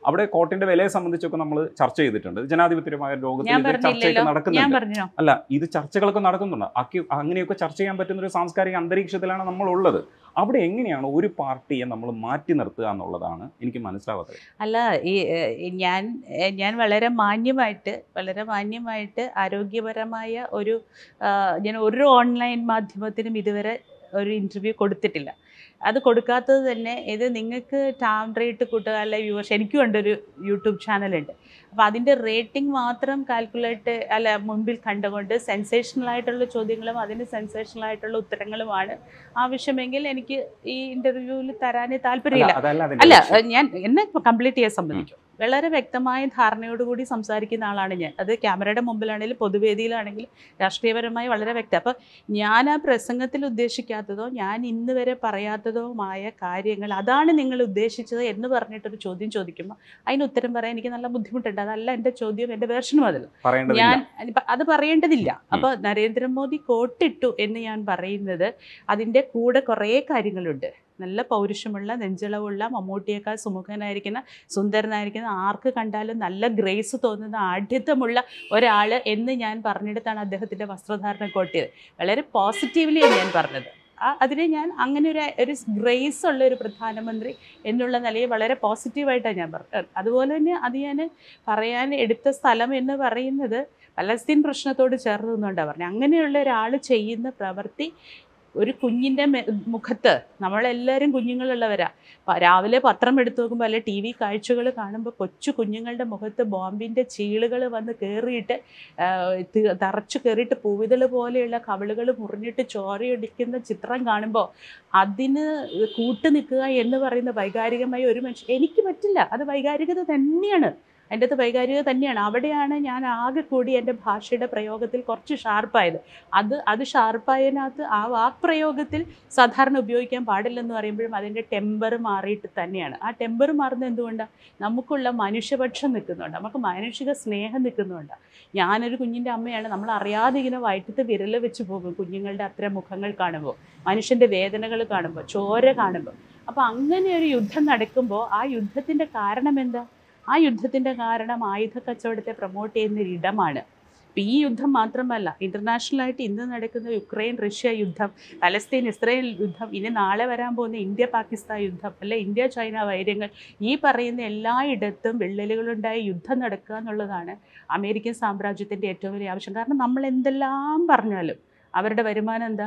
അവിടെ കോർട്ടിന്റെ വിലയെ സംബന്ധിച്ചൊക്കെ നമ്മൾ ചർച്ച ചെയ്തിട്ടുണ്ട് ജനാധിപത്യപരമായ ലോകത്തിൽ ഞാൻ ഇത് ചർച്ചയൊക്കെ പറഞ്ഞില്ലല്ലോ ഞാൻ നടക്കുന്നുണ്ട് പറഞ്ഞോ അല്ല ഇത് ചർച്ചകളൊക്കെ നടക്കുന്നുണ്ട് ആക്കി അങ്ങനെയൊക്കെ ചർച്ച ചെയ്യാൻ പറ്റുന്ന ഒരു സാംസ്കാരിക അന്തരീക്ഷത്തിലാണ് നമ്മൾ ഉള്ളത് അവിടെ എങ്ങനെയാണ് ഒരു പാർട്ടിയെ നമ്മൾ മാറ്റി നിർത്തുക എന്നുള്ളതാണ് എനിക്ക് മനസ്സിലാവാത്തത് അല്ല ഈ ഏഹ്, ഞാൻ ഏഹ്, ഞാൻ വളരെ മാന്യമായിട്ട് വളരെ മാന്യമായിട്ട് ആരോഗ്യപരമായ ഒരു ആ, ഞാൻ ഒരു ഓൺലൈൻ മാധ്യമത്തിനും ഇതുവരെ ഒരു ഇൻ്റർവ്യൂ കൊടുത്തിട്ടില്ല അത് കൊടുക്കാത്തത് തന്നെ ഇത് നിങ്ങൾക്ക് ടാം റേറ്റ് കൂട്ടുക അല്ലെ വ്യൂവേഴ്സ് എനിക്കും ഉണ്ട് ഒരു യൂട്യൂബ് ചാനലുണ്ട് അപ്പോൾ അതിൻ്റെ റേറ്റിംഗ് മാത്രം കാൽക്കുലേറ്റ് അല്ല മുമ്പിൽ കണ്ടുകൊണ്ട് സെൻസേഷണൽ ആയിട്ടുള്ള ചോദ്യങ്ങളും അതിന് സെൻസേഷണൽ ആയിട്ടുള്ള ഉത്തരങ്ങളുമാണ് ആവശ്യമെങ്കിൽ എനിക്ക് ഈ ഇൻ്റർവ്യൂവിൽ തരാനേ താല്പര്യമില്ല അല്ല, അതല്ല അതിന്റെ അല്ല വിഷയം. ഞാൻ എന്നെ കംപ്ലീറ്റ് ചെയ്യാൻ സമ്മതിക്കും വളരെ വ്യക്തമായ ധാരണയോടുകൂടി സംസാരിക്കുന്ന ആളാണ് ഞാൻ അത് ക്യാമറയുടെ മുമ്പിലാണെങ്കിലും പൊതുവേദിയിലാണെങ്കിലും രാഷ്ട്രീയപരമായി വളരെ വ്യക്തം അപ്പം ഞാൻ ആ പ്രസംഗത്തിൽ ഉദ്ദേശിക്കാത്തതോ ഞാൻ ഇന്ന് വരെ പറയാത്തതോമായ കാര്യങ്ങൾ അതാണ് നിങ്ങൾ ഉദ്ദേശിച്ചത് എന്ന് പറഞ്ഞിട്ടൊരു ചോദ്യം ചോദിക്കുമ്പോൾ അതിന് ഉത്തരം പറയാൻ എനിക്ക് നല്ല ബുദ്ധിമുട്ടുണ്ട് അതല്ല എൻ്റെ ചോദ്യം എൻ്റെ വേർഷനും അതല്ല പറയേണ്ടതില്ല ഞാൻ ഇപ്പ- അത് പറയേണ്ടതില്ല അപ്പോൾ നരേന്ദ്രമോദി കോട്ടിട്ടു എന്ന് ഞാൻ പറയുന്നത് അതിൻ്റെ കൂടെ കുറേ കാര്യങ്ങളുണ്ട് നല്ല പൗരുഷമുള്ള നെഞ്ചളവുള്ള മമ്മൂട്ടിയേക്കാൾ സുമുഖനായിരിക്കുന്ന സുന്ദരനായിരിക്കുന്ന ആർക്ക് കണ്ടാലും നല്ല ഗ്രേസ് തോന്നുന്ന ആഢ്യത്വമുള്ള ഒരാൾ എന്ന് ഞാൻ പറഞ്ഞെടുത്താണ് അദ്ദേഹത്തിൻ്റെ വസ്ത്രധാരണം കോട്ടിയത് വളരെ പോസിറ്റീവ്ലിയാണ് ഞാൻ പറഞ്ഞത് ആ അതിനെ ഞാൻ അങ്ങനെ ഒരു ഒരു ഗ്രേസ് ഉള്ള ഒരു പ്രധാനമന്ത്രി എന്നുള്ള നിലയിൽ വളരെ പോസിറ്റീവായിട്ടാണ് ഞാൻ പറഞ്ഞത് അതുപോലെ തന്നെ അത് ഞാൻ പറയാൻ എടുത്ത സ്ഥലം എന്ന് പറയുന്നത് പലസ്തീൻ പ്രശ്നത്തോട് ചേർന്ന് നിന്നുകൊണ്ടാണ് പറഞ്ഞത് അങ്ങനെയുള്ള ഒരാൾ ചെയ്യുന്ന പ്രവൃത്തി ഒരു കുഞ്ഞിൻ്റെ മെ- മുഖത്ത് നമ്മളെല്ലാവരും കുഞ്ഞുങ്ങളുള്ളവരാ പ- രാവിലെ പത്രം എടുത്തു നോക്കുമ്പോൾ അല്ലെ ടി വി കാഴ്ചകൾ കാണുമ്പോൾ കൊച്ചു കുഞ്ഞുങ്ങളുടെ മുഖത്ത് ബോംബിൻ്റെ ചീളുകൾ വന്ന് കയറിയിട്ട് തറച്ചു കയറിയിട്ട് പൂവിതൾ പോലെയുള്ള കവിളുകൾ മുറിഞ്ഞിട്ട് ചോരയൊടിക്കുന്ന ചിത്രം കാണുമ്പോൾ അതിന് കൂട്ടു നിൽക്കുക എന്ന് പറയുന്ന വൈകാരികമായ ഒരു മനുഷ്യൻ എനിക്ക് പറ്റില്ല അത് വൈകാരികത തന്നെയാണ് അതിൻ്റെ അകത്ത് വൈകാരികത തന്നെയാണ് അവിടെയാണ് ഞാൻ ആകെ കൂടി എൻ്റെ ഭാഷയുടെ പ്രയോഗത്തിൽ കുറച്ച് ഷാർപ്പായത് അത് അത് ഷാർപ്പായതിനകത്ത് ആ വാക്പ്രയോഗത്തിൽ സാധാരണ ഉപയോഗിക്കാൻ പാടില്ലെന്ന് പറയുമ്പോഴും അതിൻ്റെ ടെമ്പർ മാറിയിട്ട് തന്നെയാണ് ആ ടെമ്പർ മാറുന്നത് എന്തുകൊണ്ടാണ് നമുക്കുള്ള മനുഷ്യപക്ഷം നിൽക്കുന്നുണ്ട് നമുക്ക് മാനുഷിക സ്നേഹം നിൽക്കുന്നുണ്ട് ഞാനൊരു കുഞ്ഞിൻ്റെ അമ്മയാണ് നമ്മൾ അറിയാതെ ഇങ്ങനെ വയറ്റത്ത് വിരൽ വെച്ച് പോകും കുഞ്ഞുങ്ങളുടെ അത്തരം മുഖങ്ങൾ കാണുമ്പോൾ മനുഷ്യൻ്റെ വേദനകൾ കാണുമ്പോൾ ചോര കാണുമ്പോൾ അപ്പോൾ അങ്ങനെ ഒരു യുദ്ധം നടക്കുമ്പോൾ ആ യുദ്ധത്തിൻ്റെ കാരണം എന്താ ആ യുദ്ധത്തിൻ്റെ കാരണം ആയുധ കച്ചവടത്തെ പ്രൊമോട്ട് ചെയ്യുന്ന ഒരു ഇടമാണ് ഇപ്പം ഈ യുദ്ധം മാത്രമല്ല ഇൻ്റർനാഷണലായിട്ട് ഇന്ന് നടക്കുന്ന യുക്രൈൻ റഷ്യ യുദ്ധം പലസ്തീൻ ഇസ്രായേൽ യുദ്ധം ഇനി നാളെ വരാൻ പോകുന്ന ഇന്ത്യ പാകിസ്ഥാൻ യുദ്ധം അല്ലെ ഇന്ത്യ ചൈന വൈര്യങ്ങൾ ഈ പറയുന്ന എല്ലായിടത്തും വിള്ളലുകളുണ്ടായി യുദ്ധം നടക്കുക എന്നുള്ളതാണ് അമേരിക്കൻ സാമ്രാജ്യത്തിൻ്റെ ഏറ്റവും വലിയ ആവശ്യം കാരണം നമ്മൾ എന്തെല്ലാം പറഞ്ഞാലും അവരുടെ വരുമാനം എന്താ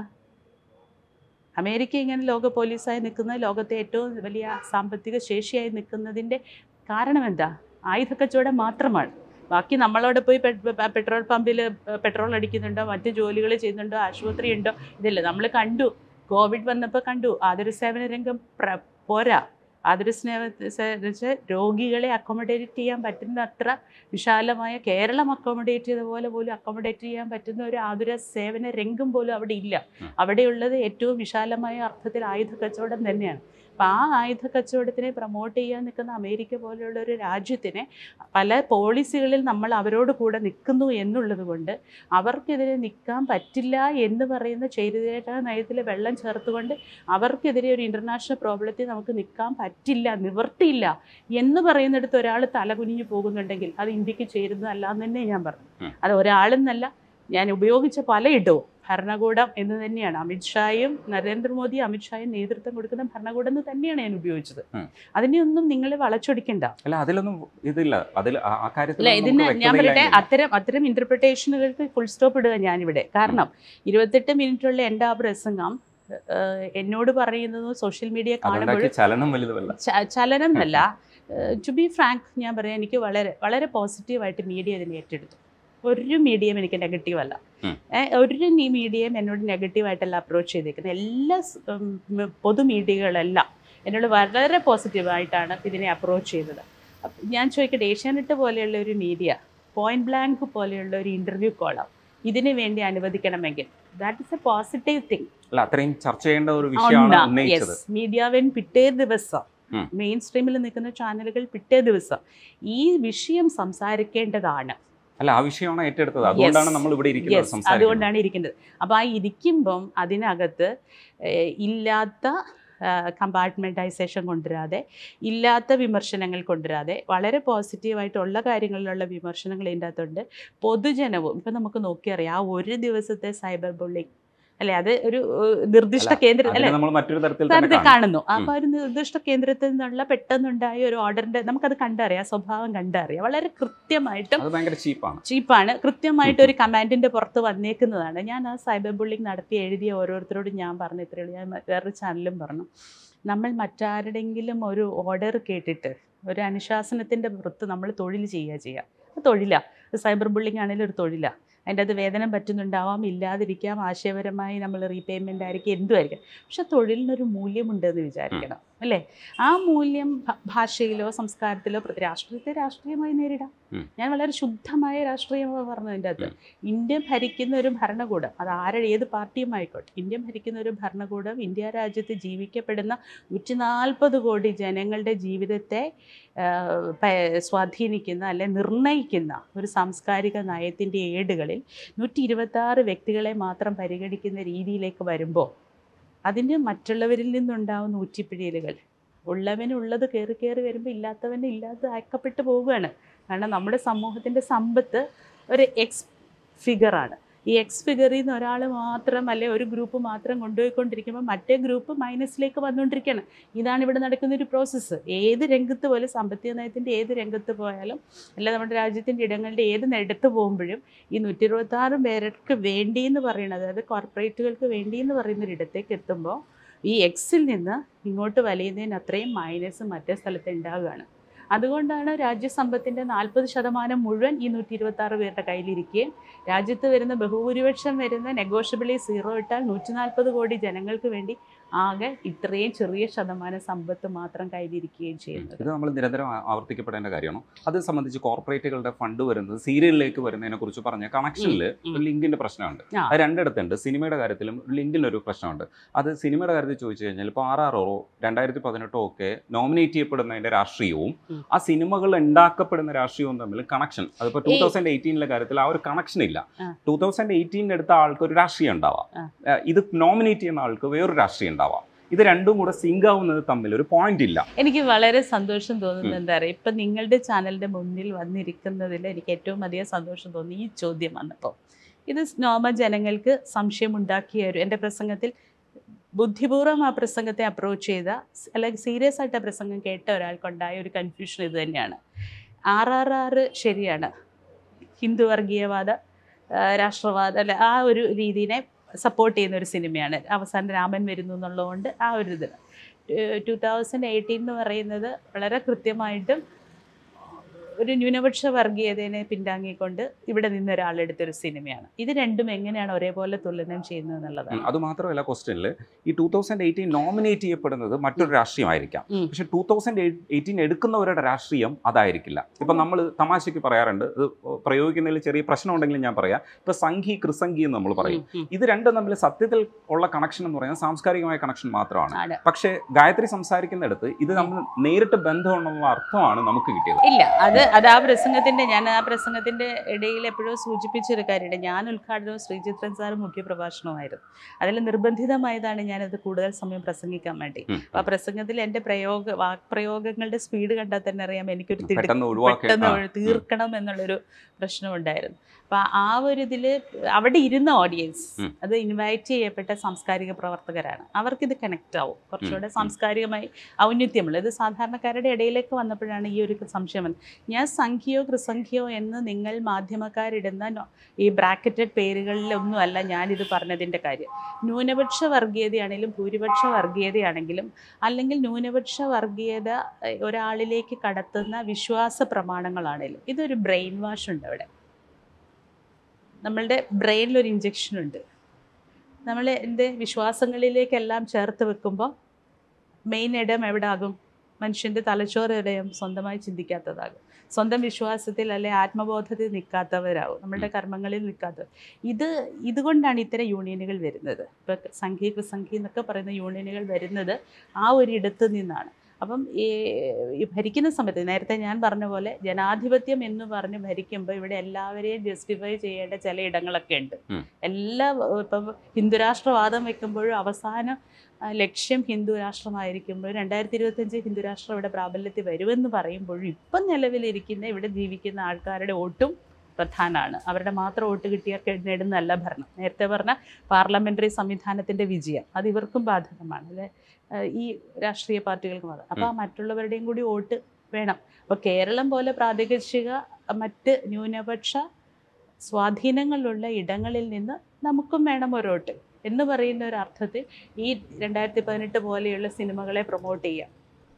അമേരിക്ക ഇങ്ങനെ ലോക പോലീസായി നിൽക്കുന്ന ലോകത്തെ ഏറ്റവും വലിയ സാമ്പത്തിക ശേഷിയായി നിൽക്കുന്നതിൻ്റെ കാരണം എന്താ ആയുധ കച്ചവടം മാത്രമാണ് ബാക്കി നമ്മളോട് പോയി പെ- പെ- പെട്രോൾ പമ്പിൽ പെട്രോൾ അടിക്കുന്നുണ്ടോ മറ്റ് ജോലികൾ ചെയ്യുന്നുണ്ടോ ആശുപത്രി ഉണ്ടോ ഇതില്ല നമ്മൾ കണ്ടു കോവിഡ് വന്നപ്പോൾ കണ്ടു ആതുര സേവന രംഗം പ്ര പോരാ ആതുര സ്നേഹ വെച്ചാൽ രോഗികളെ അക്കോമഡേറ്റ് ചെയ്യാൻ പറ്റുന്ന അത്ര വിശാലമായ കേരളം അക്കോമഡേറ്റ് ചെയ്ത പോലെ പോലും അക്കോമഡേറ്റ് ചെയ്യാൻ പറ്റുന്ന ഒരു ആതുര സേവന രംഗം പോലും അവിടെ ഇല്ല ഉം. അവിടെയുള്ളത് ഏറ്റവും വിശാലമായ അർത്ഥത്തിൽ ആയുധ കച്ചവടം തന്നെയാണ് അപ്പം ആ ആയുധ കച്ചവടത്തിനെ പ്രൊമോട്ട് ചെയ്യാൻ നിൽക്കുന്ന അമേരിക്ക പോലെയുള്ള ഒരു രാജ്യത്തിനെ പല പോളിസികളിൽ നമ്മൾ അവരോട് കൂടെ നിൽക്കുന്നു എന്നുള്ളത് കൊണ്ട് അവർക്കെതിരെ നിൽക്കാൻ പറ്റില്ല എന്ന് പറയുന്ന ചെയ്തിരേഖ നയത്തിൽ വെള്ളം ചേർത്തുകൊണ്ട് അവർക്കെതിരെ ഒരു ഇൻ്റർനാഷണൽ പ്രോബ്ലത്തിൽ നമുക്ക് നിൽക്കാൻ പറ്റില്ല നിവർത്തിയില്ല എന്ന് പറയുന്നിടത്ത് ഒരാൾ തലകുനിഞ്ഞു പോകുന്നുണ്ടെങ്കിൽ അത് ഇന്ത്യക്ക് ചേരുന്നതല്ല എന്ന് തന്നെ ഞാൻ പറഞ്ഞു ഉം. അത് ഒരാളെന്നല്ല ഞാൻ ഉപയോഗിച്ച പലയിടവും ഭരണകൂടം എന്ന് തന്നെയാണ് അമിത്ഷായും നരേന്ദ്രമോദി അമിത്ഷായും നേതൃത്വം കൊടുക്കുന്ന ഭരണകൂടം എന്ന് തന്നെയാണ് ഞാൻ ഉപയോഗിച്ചത് ഉം. അതിനെയൊന്നും നിങ്ങൾ വളച്ചൊടിക്കണ്ട അല്ല അതിലൊന്നും ഇതില്ല അതിൽ ആ- ആ കാര്യത്തിൽ അല്ല ഇതിന് ഞാൻ പറയട്ടെ വ്യക്തതയില്ലായ്മയില്ല. അത്തരം അത്തരം ഇന്റർപ്രിട്ടേഷനുകൾക്ക് ഫുൾ സ്റ്റോപ്പ് ഇടുക ഞാനിവിടെ കാരണം ഇരുപത്തെട്ട് മിനിറ്റുള്ള എൻ്റെ ആ പ്രസംഗം ഏഹ്, എന്നോട് പറയുന്നത് സോഷ്യൽ മീഡിയ കാണുമ്പോൾ അതുണ്ടാക്കിയ ചലനം വലുതല്ല ച- ചലനം എന്നല്ല ടു ബി ഫ്രാങ്ക് ഞാൻ പറയാം എനിക്ക് വളരെ വളരെ പോസിറ്റീവായിട്ട് മീഡിയ ഇതിനെ ഏറ്റെടുത്തു ഒരു മീഡിയം എനിക്ക് നെഗറ്റീവ് അല്ല ഉം. ഏ, ഒരു നീ മീഡിയയും എന്നോട് നെഗറ്റീവായിട്ടല്ല അപ്രോച്ച് ചെയ്തേക്കുന്നത് എല്ലാ സ്- ഉം, ഉം, പൊതു മീഡിയകളെല്ലാം എന്നോട് വളരെ പോസിറ്റീവായിട്ടാണ് ഇതിനെ അപ്രോച്ച് ചെയ്തത് അപ്പ- ഞാൻ ചോദിക്കട്ടെ ഏഷ്യാനെറ്റ് പോലെയുള്ള ഒരു മീഡിയ പോയിന്റ് ബ്ലാങ്ക് പോലെയുള്ള ഒരു ഇൻ്റർവ്യൂ കോളാം ഇതിനു വേണ്ടി അനുവദിക്കണമെങ്കിൽ that is a positive thing അല്ല അത്രയും ചർച്ച ചെയ്യേണ്ട ഒരു വിഷയമാണ് ഉന്നയിച്ചത് മീഡിയാവൻ പിറ്റേ ദിവസം ഉം. മെയിൻ സ്ട്രീമിൽ നിൽക്കുന്ന ചാനലുകൾ പിറ്റേ ദിവസം ഈ വിഷയം സംസാരിക്കേണ്ടതാണ് അല്ല ആ വിഷയമാണ് ഏറ്റെടുത്തത് അതുകൊണ്ടാണ് നമ്മൾ ഇവിടെ ഇരിക്കുന്നത് യെസ് സംസാരിക്കുന്നത് അതുകൊണ്ടാണ് ഇരിക്കുന്നത് അപ്പോൾ ആ ഇരിക്കുമ്പം അതിനകത്ത് ഏഹ്, ഇല്ലാത്ത കമ്പാർട്ട്മെൻറ്റൈസേഷൻ കൊണ്ടുവരാതെ ഇല്ലാത്ത വിമർശനങ്ങൾ കൊണ്ടുവരാതെ വളരെ പോസിറ്റീവായിട്ടുള്ള കാര്യങ്ങളിലുള്ള വിമർശനങ്ങൾ ഇതിൻ്റെ അകത്തുണ്ട് പൊതുജനവും ഇപ്പം നമുക്ക് നോക്കിയറിയാം ആ ഒരു ദിവസത്തെ സൈബർ ബുള്ളിങ് അല്ലെ അത് ഒരു ഏഹ്, നിർദ്ദിഷ്ട അല്ല, കേന്ദ്ര അല്ലെ അതിനെ നമ്മൾ മറ്റൊരു തരത്തിൽ തന്നെ തരത്തിൽ കാണും. കാണുന്നു ഉം. അപ്പോൾ ഒരു നിർദ്ദിഷ്ട കേന്ദ്രത്തിൽ നിന്നുള്ള പെട്ടെന്നുണ്ടായ ഒരു ഓർഡറിന്റെ നമുക്കത് കണ്ടറിയാം സ്വഭാവം കണ്ടറിയാം വളരെ കൃത്യമായിട്ടും അത് ഭയങ്കര ചീപ്പാണ് ചീപ്പാണ് കൃത്യമായിട്ട് ഒരു കമാൻഡിന്റെ പുറത്ത് വന്നേക്കുന്നതാണ് ഞാൻ ആ സൈബർ ബുള്ളിങ് നടത്തി എഴുതിയ ഓരോരുത്തരോടും ഞാൻ പറഞ്ഞു ഇത്രയേ ഉള്ളൂ ഞാൻ വേറൊരു ചാനലും പറഞ്ഞു നമ്മൾ മറ്റാരുടെങ്കിലും ഒരു ഓർഡർ കേട്ടിട്ട് ഒരു അനുശാസനത്തിന്റെ പുറത്ത് നമ്മൾ തൊഴിൽ ചെയ്യുക ചെയ്യുക അത് തൊഴിലാണ് സൈബർ ബുള്ളിങ് ആണെങ്കിലും ഒരു തൊഴിലാണ് അതിൻ്റെ അത് വേതനം പറ്റുന്നുണ്ടാവാം ഇല്ലാതിരിക്കാം ആശയപരമായി നമ്മൾ റീപേയ്മെൻ്റ് ആയിരിക്കും എന്തുമായിരിക്കും പക്ഷെ തൊഴിലിനൊരു മൂല്യമുണ്ടെന്ന് വിചാരിക്കണം അല്ലേ ആ മൂല്യം ഭ- ഭാഷയിലോ സംസ്കാരത്തിലോ പ്ര- രാഷ്ട്രീയത്തെ രാഷ്ട്രീയമായി നേരിടാം ഉം. ഞാൻ വളരെ ശുദ്ധമായ രാഷ്ട്രീയമാണ് പറഞ്ഞതിൻ്റെ അകത്ത് ഇന്ത്യ ഭരിക്കുന്ന ഒരു ഭരണകൂടം അത് ആരുടെ ഏത് പാർട്ടിയും ആയിക്കോട്ടെ ഇന്ത്യ ഭരിക്കുന്ന ഒരു ഭരണകൂടം ഇന്ത്യ രാജ്യത്ത് ജീവിക്കപ്പെടുന്ന നൂറ്റി നാൽപ്പത് കോടി ജനങ്ങളുടെ ജീവിതത്തെ ആ, പ- സ്വാധീനിക്കുന്ന അല്ലെ നിർണ്ണയിക്കുന്ന ഒരു സാംസ്കാരിക നയത്തിൻ്റെ ഏടുകളിൽ നൂറ്റി ഇരുപത്താറ് വ്യക്തികളെ മാത്രം പരിഗണിക്കുന്ന രീതിയിലേക്ക് വരുമ്പോൾ അതിന് മറ്റുള്ളവരിൽ നിന്നുണ്ടാവുന്ന ഊറ്റിപ്പിഴിയലുകൾ ഉള്ളവനുള്ളത് കയറി കയറി വരുമ്പോൾ ഇല്ലാത്തവന് ഇല്ലാത്ത അയക്കപ്പെട്ടു പോവുകയാണ് കാരണം നമ്മുടെ സമൂഹത്തിൻ്റെ സമ്പത്ത് ഒരു എക്സ് ഫിഗറാണ് ഈ എക്സ് ഫിഗറിൽ നിന്ന് ഒരാൾ മാത്രം അല്ലെ ഒരു ഗ്രൂപ്പ് മാത്രം കൊണ്ടുപോയിക്കൊണ്ടിരിക്കുമ്പോൾ മറ്റേ ഗ്രൂപ്പ് മൈനസിലേക്ക് വന്നുകൊണ്ടിരിക്കുകയാണ് ഇതാണ് ഇവിടെ നടക്കുന്ന ഒരു പ്രോസസ്സ് ഏത് രംഗത്ത് പോലും സാമ്പത്തിക നയത്തിൻ്റെ ഏത് രംഗത്ത് പോയാലും അല്ല നമ്മുടെ രാജ്യത്തിൻ്റെ ഇടങ്ങളുടെ ഏത് നെടുത്ത് പോകുമ്പോഴും ഈ നൂറ്റി ഇരുപത്താറ് പേർക്ക് വേണ്ടി എന്ന് പറയുന്നത് അതായത് കോർപ്പറേറ്റുകൾക്ക് വേണ്ടി എന്ന് പറയുന്ന ഒരിടത്തേക്ക് എത്തുമ്പോൾ ഈ എക്സിൽ നിന്ന് ഇങ്ങോട്ട് വലിയുന്നതിന് അത്രയും മൈനസ് മറ്റേ സ്ഥലത്ത് ഉണ്ടാവുകയാണ് അതുകൊണ്ടാണ് രാജ്യസമ്പത്തിൻ്റെ നാൽപ്പത് ശതമാനം മുഴുവൻ ഈ നൂറ്റി ഇരുപത്തി ആറ് പേരുടെ കയ്യിലിരിക്കുകയും രാജ്യത്ത് വരുന്ന ബഹുഭൂരിപക്ഷം വരുന്ന നെഗോഷ്യബിളി സീറോ ഇട്ടാൽ നൂറ്റി നാൽപ്പത് കോടി ജനങ്ങൾക്ക് വേണ്ടി ആകെ ഇത്രയും ചെറിയ ശതമാനം സമ്പത്ത് മാത്രം കയ്യിലിരിക്കുകയും ചെയ്യുന്നത് ഇത് നമ്മൾ നിരന്തരം ആ- ആവർത്തിക്കപ്പെടേണ്ട കാര്യമാണ് അത് സംബന്ധിച്ച് കോർപ്പറേറ്റുകളുടെ ഫണ്ട് വരുന്നത് സീരിയലിലേക്ക് വരുന്നതിനെ കുറിച്ച് പറഞ്ഞ കണക്ഷനിൽ ഉം. ഒരു ലിങ്കിന്റെ പ്രശ്നമുണ്ട് ആ. അത് രണ്ടിടത്തുണ്ട് സിനിമയുടെ കാര്യത്തിലും ലിങ്കിന് ഒരു പ്രശ്നമുണ്ട് അത് സിനിമയുടെ കാര്യത്തിൽ ചോദിച്ചു കഴിഞ്ഞാൽ ഇപ്പോൾ ആർ ആർ ഒ രണ്ടായിരത്തി പതിനെട്ടോ ഒക്കെ നോമിനേറ്റ് ചെയ്യപ്പെടുന്നതിന്റെ രാഷ്ട്രീയവും ഉം. ആ സിനിമകൾ ഉണ്ടാക്കപ്പെടുന്ന രാഷ്ട്രീയവും തമ്മിൽ കണക്ഷൻ അതിപ്പോൾ ടൂ തൗസൻഡ് എയ്റ്റീനിലെ കാര്യത്തിൽ ആ ഒരു കണക്ഷൻ ഇല്ല ആ. ടൂ തൗസൻഡ് എയ്റ്റീനിൽ എടുത്ത ആൾക്ക് ഒരു രാഷ്ട്രീയം ഉണ്ടാവാം ആ. ഏഹ് ഇത് നോമിനേറ്റ് ചെയ്യുന്ന ആൾക്ക് വേറൊരു രാഷ്ട്രീയം ഉണ്ടാവാം ഇത് രണ്ടും കൂടെ സിങ്ക് ആവുന്നത് തമ്മിൽ ഒരു പോയിന്റ് ഇല്ല എനിക്ക് വളരെ സന്തോഷം തോന്നുന്നത് എന്താ പറയുക ഇപ്പം നിങ്ങളുടെ ചാനലിൻ്റെ മുന്നിൽ വന്നിരിക്കുന്നതിൽ എനിക്ക് ഏറ്റവും അധികം സന്തോഷം തോന്നി ഈ ചോദ്യം വന്നപ്പോൾ ഇത് നോർമൽ ജനങ്ങൾക്ക് സംശയം ഉണ്ടാക്കിയ ഒരു എൻ്റെ പ്രസംഗത്തിൽ ബുദ്ധിപൂർവ്വം ആ പ്രസംഗത്തെ അപ്രോച്ച് ചെയ്ത സ് അല്ലെങ്കിൽ സീരിയസ് ആയിട്ട് ആ പ്രസംഗം കേട്ട ഒരാൾക്കുണ്ടായ ഒരു കൺഫ്യൂഷൻ ഇത് തന്നെയാണ് ആർ ആർ ആറ് ശരിയാണ് ഹിന്ദു വർഗീയവാദ ആ, രാഷ്ട്രവാദ അല്ല ആ ഒരു രീതിനെ സപ്പോർട്ട് ചെയ്യുന്ന ഒരു സിനിമയാണ് അവസാനം രാമൻ വരുന്നു എന്നുള്ളതുകൊണ്ട് ആ ഒരു ഇത് ടു തൗസൻഡ് എയ്റ്റീൻ എന്ന് പറയുന്നത് വളരെ കൃത്യമായിട്ടും ഒരു ന്യൂനപക്ഷ വർഗീയതയെ പിന്താങ്ങിക്കൊണ്ട് ഇവിടെ നിന്ന് ഒരാളെടുത്തൊരു സിനിമയാണ് ഇത് രണ്ടും എങ്ങനെയാണ് ഒരേപോലെ തുലനം ചെയ്യുന്നത് എന്നുള്ളതാണ് അത് മാത്രമല്ല ക്വസ്റ്റ്യനിൽ ഈ ടൂ തൗസൻഡ് എയ്റ്റീൻ നോമിനേറ്റ് ചെയ്യപ്പെടുന്നത് മറ്റൊരു രാഷ്ട്രീയമായിരിക്കാം ഉം. പക്ഷെ ടൂ തൗസൻഡ് എയ്റ്റീൻ എടുക്കുന്നവരുടെ രാഷ്ട്രീയം അതായിരിക്കില്ല ഇപ്പം നമ്മൾ തമാശയ്ക്ക് പറയാറുണ്ട് ഇത് പ്രയോഗിക്കുന്നതിൽ ചെറിയ പ്രശ്നം ഉണ്ടെങ്കിലും ഞാൻ പറയാം ഇപ്പം സംഘി കൃസംഘി എന്ന് നമ്മൾ പറയും ഉം, ഉം. ഇത് രണ്ടും തമ്മിൽ സത്യത്തിൽ ഉള്ള കണക്ഷൻ എന്ന് പറയുന്നത് സാംസ്കാരികമായ കണക്ഷൻ മാത്രമാണ് ആണ്. പക്ഷേ ഗായത്രി സംസാരിക്കുന്നിടത്ത് ഇത് നമ്മൾ നേരിട്ട് ബന്ധമുണ്ടെന്നുള്ള അർത്ഥമാണ് നമുക്ക് കിട്ടിയത് ഇല്ല അത് അത് ആ പ്രസംഗത്തിന്റെ ഞാൻ ആ പ്രസംഗത്തിന്റെ ഇടയിൽ എപ്പോഴും സൂചിപ്പിച്ചൊരു കാര്യമുണ്ട് ഞാൻ ഉദ്ഘാടനവും ശ്രീചിത്രൻ സാറും മുഖ്യ പ്രഭാഷണമായിരുന്നു അതിൽ നിർബന്ധിതമായതാണ് ഞാനത് കൂടുതൽ സമയം പ്രസംഗിക്കാൻ വേണ്ടി ഉം. അപ്പൊ ആ പ്രസംഗത്തിൽ എൻ്റെ പ്രയോഗ വാക്പ്രയോഗങ്ങളുടെ സ്പീഡ് കണ്ടാൽ തന്നെ അറിയാം എനിക്കൊരു തിടുക്കം പെട്ടെന്ന് ഒഴിവാക്കി പെട്ടെന്ന് ആ, ഒഴി- തീർക്കണം എന്നുള്ളൊരു പ്രശ്നമുണ്ടായിരുന്നു അപ്പോൾ ആ ഒരു ഇതിൽ അവിടെ ഇരുന്ന ഓഡിയൻസ് ഉം. അത് ഇൻവൈറ്റ് ചെയ്യപ്പെട്ട സാംസ്കാരിക പ്രവർത്തകരാണ് അവർക്കിത് കണക്റ്റ് ആവും കുറച്ചുകൂടെ ഉം. സാംസ്കാരികമായി ഔന്നത്യമുള്ള ഇത് സാധാരണക്കാരുടെ ഇടയിലേക്ക് വന്നപ്പോഴാണ് ഈ ഒരു സംശയം വന്നത് ഞാൻ സംഖ്യയോ കൃസംഖ്യയോ എന്ന് നിങ്ങൾ മാധ്യമക്കാരിടുന്ന നോ- ഈ ബ്രാക്കറ്റഡ് പേരുകളിലൊന്നും അല്ല ഞാനിത് പറഞ്ഞതിൻ്റെ കാര്യം ന്യൂനപക്ഷ വർഗീയതയാണെങ്കിലും ഭൂരിപക്ഷ വർഗീയതയാണെങ്കിലും അല്ലെങ്കിൽ ന്യൂനപക്ഷ വർഗീയത ഏഹ്, ഒരാളിലേക്ക് കടത്തുന്ന വിശ്വാസ പ്രമാണങ്ങളാണെങ്കിലും ഇതൊരു ബ്രെയിൻ വാഷ് ഉണ്ട് അവിടെ നമ്മളുടെ ബ്രെയിനിൽ ഒരു ഇഞ്ചക്ഷൻ ഉണ്ട് നമ്മൾ എന്ത് വിശ്വാസങ്ങളിലേക്കെല്ലാം ചേർത്ത് വെക്കുമ്പോൾ മെയിൻ ഇടം എവിടെ ആകും മനുഷ്യൻ്റെ തലച്ചോറ് ഇടയം സ്വന്തമായി ചിന്തിക്കാത്തതാകും സ്വന്തം വിശ്വാസത്തിൽ അല്ലെ ആത്മബോധത്തിൽ നിൽക്കാത്തവരാകും നമ്മളുടെ കർമ്മങ്ങളിൽ നിൽക്കാത്തവർ ഇത് ഇതുകൊണ്ടാണ് ഇത്തരം യൂണിയനുകൾ വരുന്നത് ഇപ്പോൾ സംഘി കുസംഘി എന്നൊക്കെ പറയുന്ന യൂണിയനുകൾ വരുന്നത് ആ ഒരു ഇടത്ത് നിന്നാണ് അപ്പം ഈ ഈ ഭരിക്കുന്ന സമയത്ത് നേരത്തെ ഞാൻ പറഞ്ഞ പോലെ ജനാധിപത്യം എന്ന് പറഞ്ഞ് ഭരിക്കുമ്പോൾ ഇവിടെ എല്ലാവരെയും ജസ്റ്റിഫൈ ചെയ്യേണ്ട ചില ഇടങ്ങളൊക്കെ ഉണ്ട് ഉം. എല്ലാ ഇപ്പം ഹിന്ദുരാഷ്ട്രവാദം വെക്കുമ്പോഴും അവസാനം ആ, ലക്ഷ്യം ഹിന്ദു രാഷ്ട്രമായിരിക്കുമ്പോൾ രണ്ടായിരത്തി ഇരുപത്തഞ്ച് ഹിന്ദു രാഷ്ട്രം ഇവിടെ പ്രാബല്യത്തിൽ വരുമെന്ന് പറയുമ്പോഴും ഇപ്പം നിലവിലിരിക്കുന്ന ഇവിടെ ജീവിക്കുന്ന ആൾക്കാരുടെ വോട്ടും പ്രധാനമാണ് അവരുടെ മാത്രം വോട്ട് കിട്ടിയാൽ കെ- നേടുന്നതല്ല ഭരണം നേരത്തെ പറഞ്ഞ പാർലമെൻ്ററി സംവിധാനത്തിൻ്റെ വിജയം അത് ഇവർക്കും ബാധകമാണ് അല്ലെ ഏഹ് ഈ രാഷ്ട്രീയ പാർട്ടികൾക്ക് മാത്രം അപ്പോൾ ആ മറ്റുള്ളവരുടെയും കൂടി വോട്ട് വേണം അപ്പോൾ കേരളം പോലെ പ്രാദേശിക മറ്റ് ന്യൂനപക്ഷ സ്വാധീനങ്ങളുള്ള ഇടങ്ങളിൽ നിന്ന് നമുക്കും വേണം ഒരു വോട്ട് എന്ന് പറയുന്ന ഒരു അർത്ഥത്തിൽ ഈ രണ്ടായിരത്തി പതിനെട്ട് പോലെയുള്ള സിനിമകളെ പ്രൊമോട്ട് ചെയ്യാം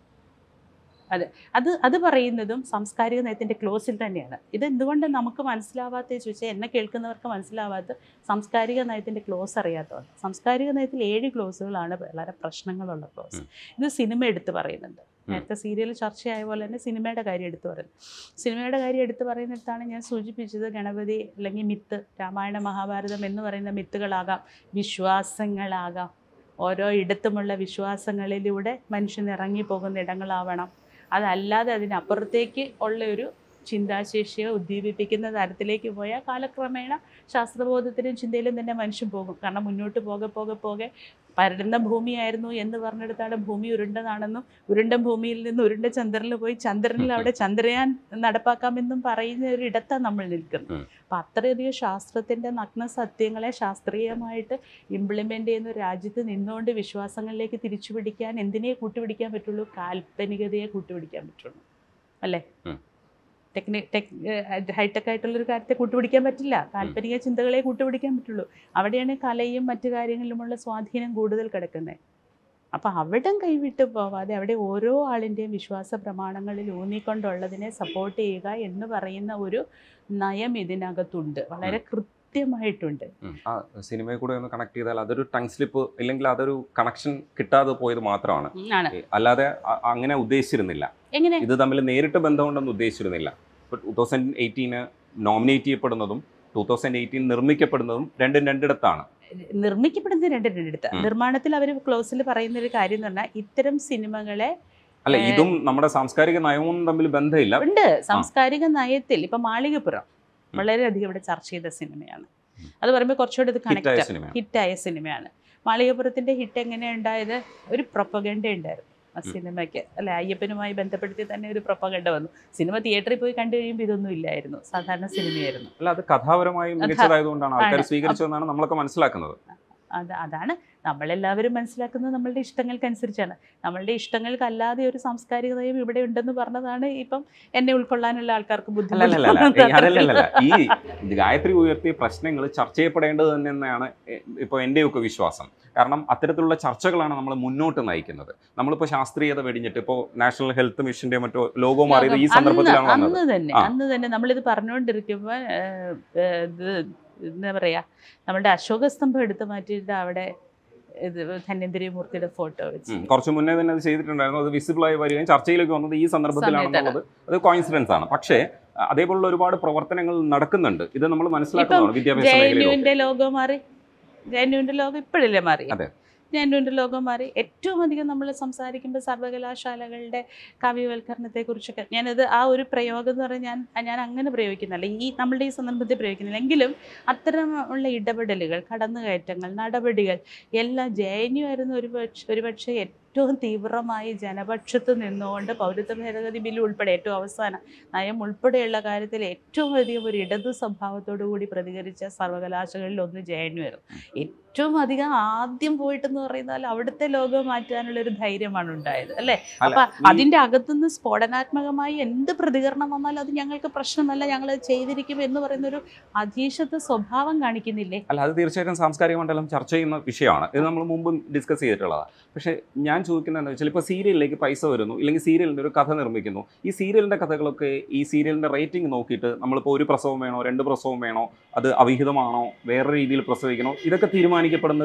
അതെ അത് അത് പറയുന്നതും സാംസ്കാരിക നയത്തിൻ്റെ ക്ലോസിൽ തന്നെയാണ് ഇത് എന്തുകൊണ്ട് നമുക്ക് മനസ്സിലാവാത്ത ചോദിച്ചാൽ എന്നെ കേൾക്കുന്നവർക്ക് മനസ്സിലാവാത്ത സാംസ്കാരിക നയത്തിൻ്റെ ക്ലോസ് അറിയാത്തതുകൊണ്ട് സാംസ്കാരിക നയത്തിൽ ഏഴ് ക്ലോസുകളാണ് വളരെ പ്രശ്നങ്ങളുള്ള ക്ലോസ് ഉം. ഇത് സിനിമ എടുത്ത് പറയുന്നുണ്ട് ഉം. നേരത്തെ സീരിയൽ ചർച്ചയായ പോലെ തന്നെ സിനിമയുടെ കാര്യം എടുത്തു പറയുന്നു സിനിമയുടെ കാര്യം എടുത്തു പറയുന്നിടത്താണ് ഞാൻ സൂചിപ്പിച്ചത് ഗണപതി അല്ലെങ്കിൽ മിത്ത് രാമായണ മഹാഭാരതം എന്ന് പറയുന്ന മിത്തുകളാകാം വിശ്വാസങ്ങളാകാം ഓരോ ഇടത്തുമുള്ള വിശ്വാസങ്ങളിലൂടെ മനുഷ്യൻ ഇറങ്ങിപ്പോകുന്ന ഇടങ്ങളാവണം അതല്ലാതെ അതിനപ്പുറത്തേക്ക് ഉള്ള ഒരു ചിന്താശേഷിയെ ഉദ്ദീപിപ്പിക്കുന്ന തരത്തിലേക്ക് പോയാൽ കാലക്രമേണ ശാസ്ത്രബോധത്തിലും ചിന്തയിലും തന്നെ മനുഷ്യൻ പോകും കാരണം മുന്നോട്ട് പോകെ പോകെ പോകെ പരടുന്ന ഭൂമിയായിരുന്നു എന്ന് പറഞ്ഞെടുത്താണ് ഭൂമി ഉരുണ്ടതാണെന്നും ഉരുണ്ട ഭൂമിയിൽ നിന്ന് ഉരുണ്ട ചന്ദ്രനിൽ പോയി ചന്ദ്രനിൽ അവിടെ ചന്ദ്രയാൻ നടപ്പാക്കാമെന്നും പറയുന്ന ഒരു ഇടത്താണ് നമ്മൾ നിൽക്കുന്നത് ഉം. അപ്പം അത്രയധികം ശാസ്ത്രത്തിൻ്റെ നഗ്ന സത്യങ്ങളെ ശാസ്ത്രീയമായിട്ട് ഇംപ്ലിമെൻ്റ് ചെയ്യുന്ന ഒരു രാജ്യത്ത് നിന്നുകൊണ്ട് വിശ്വാസങ്ങളിലേക്ക് തിരിച്ചു പിടിക്കാൻ എന്തിനേ കൂട്ടുപിടിക്കാൻ പറ്റുള്ളൂ കാൽപ്പനികതയെ കൂട്ടുപിടിക്കാൻ പറ്റുള്ളൂ അല്ലേ ഉം. ടെക്നി ടെക് ഹൈടെക് ആയിട്ടുള്ളൊരു കാര്യത്തെ കൂട്ടുപിടിക്കാൻ പറ്റില്ല കാൽപ്പനിക ചിന്തകളെ കൂട്ടുപിടിക്കാൻ പറ്റുള്ളൂ അവിടെയാണ് കലയും മറ്റു കാര്യങ്ങളിലുമുള്ള സ്വാധീനം കൂടുതൽ കിടക്കുന്നത് അപ്പം അവിടം കൈവിട്ട് പോവാതെ അവിടെ ഓരോ ആളിൻ്റെയും വിശ്വാസ പ്രമാണങ്ങളിൽ ഊന്നിക്കൊണ്ടുള്ളതിനെ സപ്പോർട്ട് ചെയ്യുക എന്ന് പറയുന്ന ഒരു നയം ഇതിനകത്തുണ്ട് വളരെ കൃത്യമായിട്ടുണ്ട് ഉം. ആ സിനിമയെ കൂടെ ഒന്ന് കണക്ട് ചെയ്താൽ അതൊരു ടങ് സ്ലിപ്പ് ഇല്ലെങ്കിൽ അതൊരു കണക്ഷൻ കിട്ടാതെ പോയത് മാത്രമാണ് ആണ് ഏ, അല്ലാതെ അ- അങ്ങനെ ഉദ്ദേശിച്ചിരുന്നില്ല എങ്ങനെ ഇത് തമ്മിൽ നേരിട്ട് ബന്ധമുണ്ടെന്ന് ഉദ്ദേശിച്ചിരുന്നില്ല ഇപ്പോൾ ടൂ തൗസൻഡ് എയ്റ്റീന് നോമിനേറ്റ് ചെയ്യപ്പെടുന്നതും ടൂ തൗസൻഡ് എയ്റ്റീൻ നിർമ്മിക്കപ്പെടുന്നതും രണ്ടും രണ്ടിടത്താണ് നിർമ്മിക്കപ്പെടുന്നത് രണ്ട് രണ്ടിടത്ത് ഉം. നിർമ്മാണത്തിൽ അവർ ക്ലോസിൽ പറയുന്ന ഒരു കാര്യം എന്ന് പറഞ്ഞാൽ ഇത്തരം സിനിമകളെ അല്ല ഏ. ഇതും നമ്മുടെ സാംസ്കാരിക നയവും തമ്മിൽ ബന്ധമില്ല ഉണ്ട് സാംസ്കാരിക നയത്തിൽ ഇപ്പൊ മാളികപ്പുറം ഉം. വളരെയധികം ഇവിടെ ചർച്ച ചെയ്ത സിനിമയാണ് ഉം. അത് പറയുമ്പോൾ കുറച്ചുകൂടി ഇത് ഹിറ്റായ കണക്ട് സിനിമയാണ് ഹിറ്റായ സിനിമയാണ് മാളികപ്പുറത്തിന്റെ ഹിറ്റ് എങ്ങനെ ഉണ്ടായത് ഒരു പ്രൊപ്പഗണ്ട ഉണ്ടായിരുന്നു ആ ഉം. സിനിമയ്ക്ക് അല്ലെ അയ്യപ്പനുമായി ബന്ധപ്പെടുത്തി തന്നെ ഒരു പ്രൊപ്പഗണ്ട വന്നു സിനിമ തിയേറ്ററിൽ പോയി കണ്ടു കഴിയുമ്പോൾ ഇതൊന്നും ഇല്ലായിരുന്നു സാധാരണ സിനിമയായിരുന്നു അല്ല അത് കഥാപരമായി മികച്ചതായതുകൊണ്ടാണ് ആൾക്കാർ ആണ്. സ്വീകരിച്ചതെന്നാണ് നമ്മളൊക്കെ മനസ്സിലാക്കുന്നത് അത് അതാണ് നമ്മളെല്ലാവരും മനസ്സിലാക്കുന്നത് നമ്മളുടെ ഇഷ്ടങ്ങൾക്കനുസരിച്ചാണ് നമ്മളുടെ ഇഷ്ടങ്ങൾക്കല്ലാതെ ഒരു സാംസ്കാരിക നയം ഇവിടെ ഉണ്ടെന്ന് പറഞ്ഞതാണ് ഇപ്പം എന്നെ ഉൾക്കൊള്ളാനുള്ള ആൾക്കാർക്ക് അല്ലല്ലല്ല ബുദ്ധിമുട്ട് അതല്ലല്ല ഈ ഗായത്രി ഉയർത്തിയ പ്രശ്നങ്ങൾ ചർച്ച ചെയ്യപ്പെടേണ്ടത് തന്നെയാണ് ഇപ്പോൾ എൻ്റെയൊക്കെ വിശ്വാസം കാരണം അത്തരത്തിലുള്ള ചർച്ചകളാണ് നമ്മൾ മുന്നോട്ട് നയിക്കുന്നത് നമ്മളിപ്പോൾ ശാസ്ത്രീയത വെടിഞ്ഞിട്ട് ഇപ്പോൾ നാഷണൽ ഹെൽത്ത് മിഷന്റെ മറ്റോ ലോഗോ മാറിയത് ഈ ലോകം സന്ദർഭത്തിലാണ് അന്ന് വന്നത് അന്ന് തന്നെ ആ. അന്ന് തന്നെ നമ്മളിത് പറഞ്ഞുകൊണ്ടിരിക്കുമ്പോൾ ഏഹ്, ഏഹ്, ഇത് എന്താ പറയാ നമ്മുടെ അശോകസ്തംഭം എടുത്തു മാറ്റിയിട്ട് അവിടെ ഇത് ധന്വന്തരി മൂർത്തിയുടെ ഫോട്ടോ വെച്ച് ഉം, കുറച്ച് മുന്നേ തന്നെ അത് ചെയ്തിട്ടുണ്ടായിരുന്നു അത് വിസിബിൾ ആയി വരികയും ചർച്ചയിലേക്ക് വന്നത് ഈ സന്ദർഭത്തിലാണെന്നുള്ളത് അത് കോയിൻസിഡൻസ് ആണ് പക്ഷേ അ- അതേപോലുള്ള ഒരുപാട് പ്രവർത്തനങ്ങൾ നടക്കുന്നുണ്ട് ഇത് നമ്മൾ മനസ്സിലാക്കുന്നതാണ് വിദ്യാഭ്യാസ ജെ എൻ മേഖലയിലൊക്കെ യുവിന്റെ ലോഗോ മാറി ജെ എൻ യുവിന്റെ ലോഗോ ഇപ്പോഴല്ലേ മാറി അതെ. ജെ എൻ യുവിന്റെ ലോഗോ മാറി ഏറ്റവും അധികം നമ്മൾ സംസാരിക്കുമ്പോൾ സർവകലാശാലകളുടെ കാവ്യവൽക്കരണത്തെക്കുറിച്ചൊക്കെ ഞാനത് ആ ഒരു പ്രയോഗം എന്ന് പറഞ്ഞാൽ ഞാൻ ഞാൻ അങ്ങനെ പ്രയോഗിക്കുന്നില്ല ഈ നമ്മളുടെ ഈ സന്ദർഭത്തിൽ പ്രയോഗിക്കുന്നില്ല എങ്കിലും അത്തരമുള്ള ഇടപെടലുകൾ കടന്നുകയറ്റങ്ങൾ നടപടികൾ എല്ലാം ജെ എൻ യു ആയിരുന്നു ഒരു പക്ഷേ ഒരുപക്ഷെ ഏറ്റവും തീവ്രമായി ജനപക്ഷത്ത് നിന്നുകൊണ്ട് പൗരത്വ ഭേദഗതി ബില്ല് ഉൾപ്പെടെ ഏറ്റവും അവസാനം നയം ഉൾപ്പെടെയുള്ള കാര്യത്തിൽ ഏറ്റവും അധികം ഒരു ഇടതു സ്വഭാവത്തോടു കൂടി പ്രതികരിച്ച സർവകലാശാലകളിൽ ഒന്ന് ജെ എൻ യു ആയിരുന്നു ഏറ്റവും അധികം ആദ്യം പോയിട്ടെന്ന് പറയുന്നാൽ അവിടുത്തെ ലോകം മാറ്റാനുള്ള ഒരു ധൈര്യമാണ് ഉണ്ടായത് അല്ലേ അല്ല, അപ്പൊ ഈ- അതിന്റെ അകത്തുനിന്ന് സ്ഫോടനാത്മകമായി എന്ത് പ്രതികരണം വന്നാലും അത് ഞങ്ങൾക്ക് പ്രശ്നമല്ല ഞങ്ങൾ ചെയ്തിരിക്കും എന്ന് പറയുന്ന ഒരു അധീശത്വ സ്വഭാവം കാണിക്കുന്നില്ലേ അല്ല അത് തീർച്ചയായിട്ടും സാംസ്കാരിക മണ്ഡലം ചർച്ച ചെയ്യുന്ന വിഷയമാണ് ഇത് നമ്മൾ മുമ്പ് ഡിസ്കസ് ചെയ്തിട്ടുള്ളതാണ് പക്ഷേ ഞാൻ ചോദിക്കുന്നത് എന്താ വെച്ചാൽ ഇപ്പോൾ സീരിയലിലേക്ക് പൈസ വരുന്നു ഇല്ലെങ്കിൽ സീരിയലിൻ്റെ ഒരു കഥ നിർമ്മിക്കുന്നു ഈ സീരിയലിൻ്റെ കഥകളൊക്കെ ഈ സീരിയലിൻ്റെ റേറ്റിംഗ് നോക്കിയിട്ട് നമ്മളിപ്പോൾ ഒരു പ്രസവം വേണോ രണ്ട് പ്രസവം വേണോ അത് അവിഹിതമാണോ വേറെ രീതിയിൽ പ്രസവിക്കണോ ഇതൊക്കെ തീരുമാനിക്കപ്പെടുന്ന ഒരു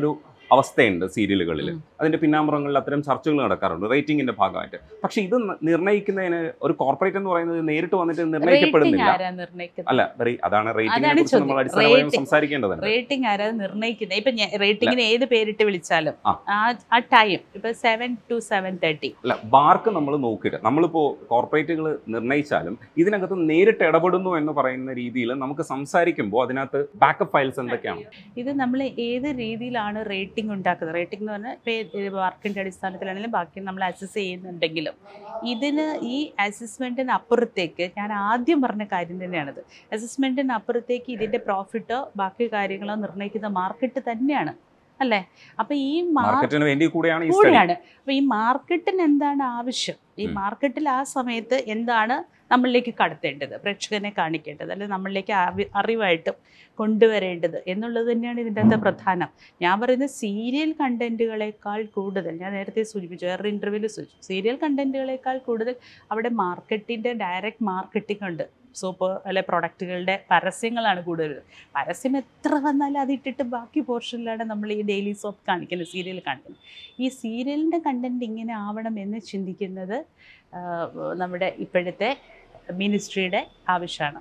അവസ്ഥയുണ്ട് സീരിയലുകളിൽ ഉം. അതിന്റെ പിന്നാമ്പുറങ്ങളിൽ അത്തരം ചർച്ചകൾ നടക്കാറുണ്ട് റേറ്റിംഗിന്റെ ഭാഗമായിട്ട് പക്ഷെ ഇത് ന- നിർണ്ണയിക്കുന്നതിന് ഒരു കോർപ്പറേറ്റ് എന്ന് പറയുന്നത് നേരിട്ട് വന്നിട്ട് റേറ്റിംഗ് നിർണ്ണയിക്കപ്പെടുന്നില്ല ആരാ നിർണ്ണയിക്കുന്നത് അല്ല റേ- അതാണ് റേറ്റിംഗിനെ അതാണ് കുറിച്ച് നമ്മൾ ചോദ്യം. അടിസ്ഥാനപരമായി Rating. സംസാരിക്കേണ്ടതുണ്ട് റേറ്റിംഗ് ആരാ നിർണ്ണയിക്കുന്നത് ഇപ്പൊ റേറ്റിംഗിന് ഏത് പേരിട്ട് വിളിച്ചാലും ആ. ആ ആ ടൈം ഇപ്പൊ സെവൻ ടു സെവൻ തേർട്ടി അല്ല ബാർക്ക് നമ്മൾ നോക്കുക നമ്മളിപ്പോ കോർപ്പറേറ്റുകൾ നിർണ്ണയിച്ചാലും ഇതിനകത്ത് നേരിട്ട് ഇടപെടുന്നു എന്ന് പറയുന്ന രീതിയിൽ നമുക്ക് സംസാരിക്കുമ്പോൾ അതിനകത്ത് ബാക്കപ്പ് ഫയൽസ് എന്തൊക്കെയാണ് ഇത് നമ്മൾ ഏത് രീതിയിലാണ് റേറ്റിംഗ് ഉണ്ടാക്കുന്നത് റേറ്റിംഗ് എന്ന് പറഞ്ഞാൽ ഇപ്പോൾ വർക്കിൻ്റെ അടിസ്ഥാനത്തിലാണെങ്കിലും ബാക്കി നമ്മൾ അസസ് ചെയ്യുന്നുണ്ടെങ്കിലും ഇതിന് ഈ അസസ്മെൻറ്റിന് അപ്പുറത്തേക്ക് ഞാൻ ആദ്യം പറഞ്ഞ കാര്യം തന്നെയാണിത് അസസ്മെൻറ്റിന് അപ്പുറത്തേക്ക് ഇതിൻ്റെ പ്രോഫിറ്റോ ബാക്കി കാര്യങ്ങളോ നിർണ്ണയിക്കുന്ന മാർക്കറ്റ് തന്നെയാണ് അല്ലേ അപ്പം ഈ മാർക്കറ്റ് മാർക്കറ്റിന് വേണ്ടി കൂടെയാണ് ഈ സ്റ്റഡി കൂടിയാണ് അപ്പോൾ ഈ മാർക്കറ്റിന് എന്താണ് ആവശ്യം ഈ ഉം. മാർക്കറ്റിൽ ആ സമയത്ത് എന്താണ് നമ്മളിലേക്ക് കടത്തേണ്ടത് പ്രേക്ഷകനെ കാണിക്കേണ്ടത് അല്ലെങ്കിൽ നമ്മളിലേക്ക് അറി- അറിവായിട്ടും കൊണ്ടുവരേണ്ടത് എന്നുള്ളത് തന്നെയാണ് ഇതിൻ്റെ അകത്ത് പ്രധാനം ഞാൻ പറയുന്നത് സീരിയൽ കണ്ടന്റുകളെക്കാൾ കൂടുതൽ ഞാൻ നേരത്തെ സൂചിപ്പിച്ചു വേറൊരു ഇൻ്റർവ്യൂവിൽ സൂചിപ്പിച്ചു സീരിയൽ കണ്ടന്റുകളെക്കാൾ കൂടുതൽ അവിടെ മാർക്കറ്റിൻ്റെ ഡയറക്റ്റ് മാർക്കറ്റിംഗ് ഉണ്ട് സോപ്പ് അല്ലെ പ്രൊഡക്റ്റുകളുടെ പരസ്യങ്ങളാണ് കൂടുതൽ പരസ്യം എത്ര വന്നാലും അതിട്ടിട്ട് ബാക്കി പോർഷനിലാണ് നമ്മൾ ഈ ഡെയിലി സോപ്പ് കാണിക്കുന്നത് സീരിയൽ കാണിക്കുന്നത് ഈ സീരിയലിൻ്റെ കണ്ടന്റ് ഇങ്ങനെ ആവണം എന്ന് ചിന്തിക്കുന്നത് ആ, നമ്മുടെ ഇപ്പോഴത്തെ മിനിസ്ട്രിയുടെ ആവശ്യമാണ്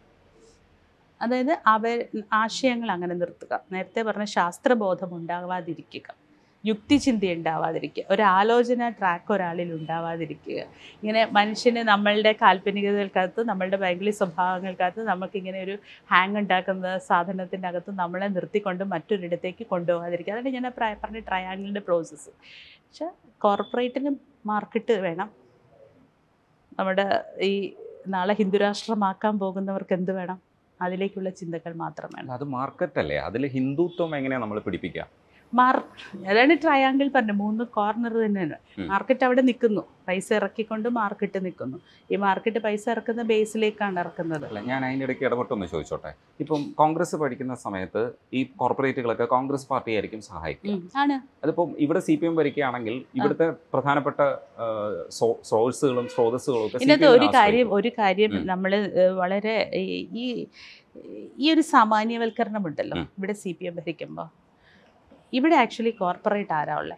അതായത് അവർ ആശയങ്ങൾ അങ്ങനെ നിർത്തുക നേരത്തെ പറഞ്ഞ ശാസ്ത്രബോധം ഉണ്ടാവാതിരിക്കുക യുക്തിചിന്ത ഉണ്ടാവാതിരിക്കുക ഒരു ആലോചന ട്രാക്ക് ഒരാളിൽ ഉണ്ടാവാതിരിക്കുക ഇങ്ങനെ മനുഷ്യന് നമ്മളുടെ കാൽപ്പനികതകൾക്കകത്ത് നമ്മളുടെ ബൈബിളി സ്വഭാവങ്ങൾക്കകത്ത് നമുക്കിങ്ങനെ ഒരു ഹാങ് ഉണ്ടാക്കുന്ന സാധനത്തിൻ്റെ അകത്ത് നമ്മളെ നിർത്തിക്കൊണ്ട് മറ്റൊരിടത്തേക്ക് കൊണ്ടുപോകാതിരിക്കുക അതാണ് ഞാൻ ആ പ്രായ- പറഞ്ഞ ട്രയാങ്കിളിൻ്റെ പ്രോസസ്സ് പക്ഷേ കോർപ്പറേറ്റിന് മാർക്കറ്റ് വേണം നമ്മുടെ ഈ നാളെ ഹിന്ദുരാഷ്ട്രമാക്കാൻ പോകുന്നവർക്ക് എന്ത് വേണം അതിലേക്കുള്ള ചിന്തകൾ മാത്രം വേണം അത് മാർക്കറ്റ് അല്ലേ അതിൽ ഹിന്ദുത്വം എങ്ങനെയാ നമ്മൾ പിടിപ്പിക്കുക മാർ അതാണ് ട്രയാങ്കിൾ പറഞ്ഞത് മൂന്ന് കോർണർ തന്നെയാണ് ഉം. മാർക്കറ്റ് അവിടെ നിൽക്കുന്നു പൈസ ഇറക്കിക്കൊണ്ട് മാർക്കറ്റ് നിൽക്കുന്നു ഈ മാർക്കറ്റ് പൈസ ഇറക്കുന്ന ബേസിലേക്കാണ് ഇറക്കുന്നത് അല്ല ഞാൻ അതിൻ്റെ ഇടയ്ക്ക് ഇടപെട്ടൊന്ന് ചോദിച്ചോട്ടെ ഇപ്പം കോൺഗ്രസ് പഠിക്കുന്ന സമയത്ത് ഈ കോർപ്പറേറ്റുകളൊക്കെ കോൺഗ്രസ് പാർട്ടി ആയിരിക്കും സഹായിക്കുക ഉം, ആണ് അതിപ്പം ഇവിടെ സി പി എം ഭരിക്കുകയാണെങ്കിൽ ഇവിടുത്തെ പ്രധാനപ്പെട്ട ആ, സോ- സോഴ്സുകളും സ്രോതസ്സുകളും ഒക്കെ ഇതിനകത്ത് CPM ഒരു നെ കാര്യം ആശ്രയിക്കും. ഒരു കാര്യം ഉം. നമ്മൾ വളരെ ഈ- ഈ ഈ ഒരു സാമാന്യവൽക്കരണം ഉണ്ടല്ലോ ഉം. ഇവിടെ സി പി എം ഭരിക്കുമ്പോൾ ഇവിടെ ആക്ച്വലി കോർപ്പറേറ്റ് ആരാ ഉള്ളത്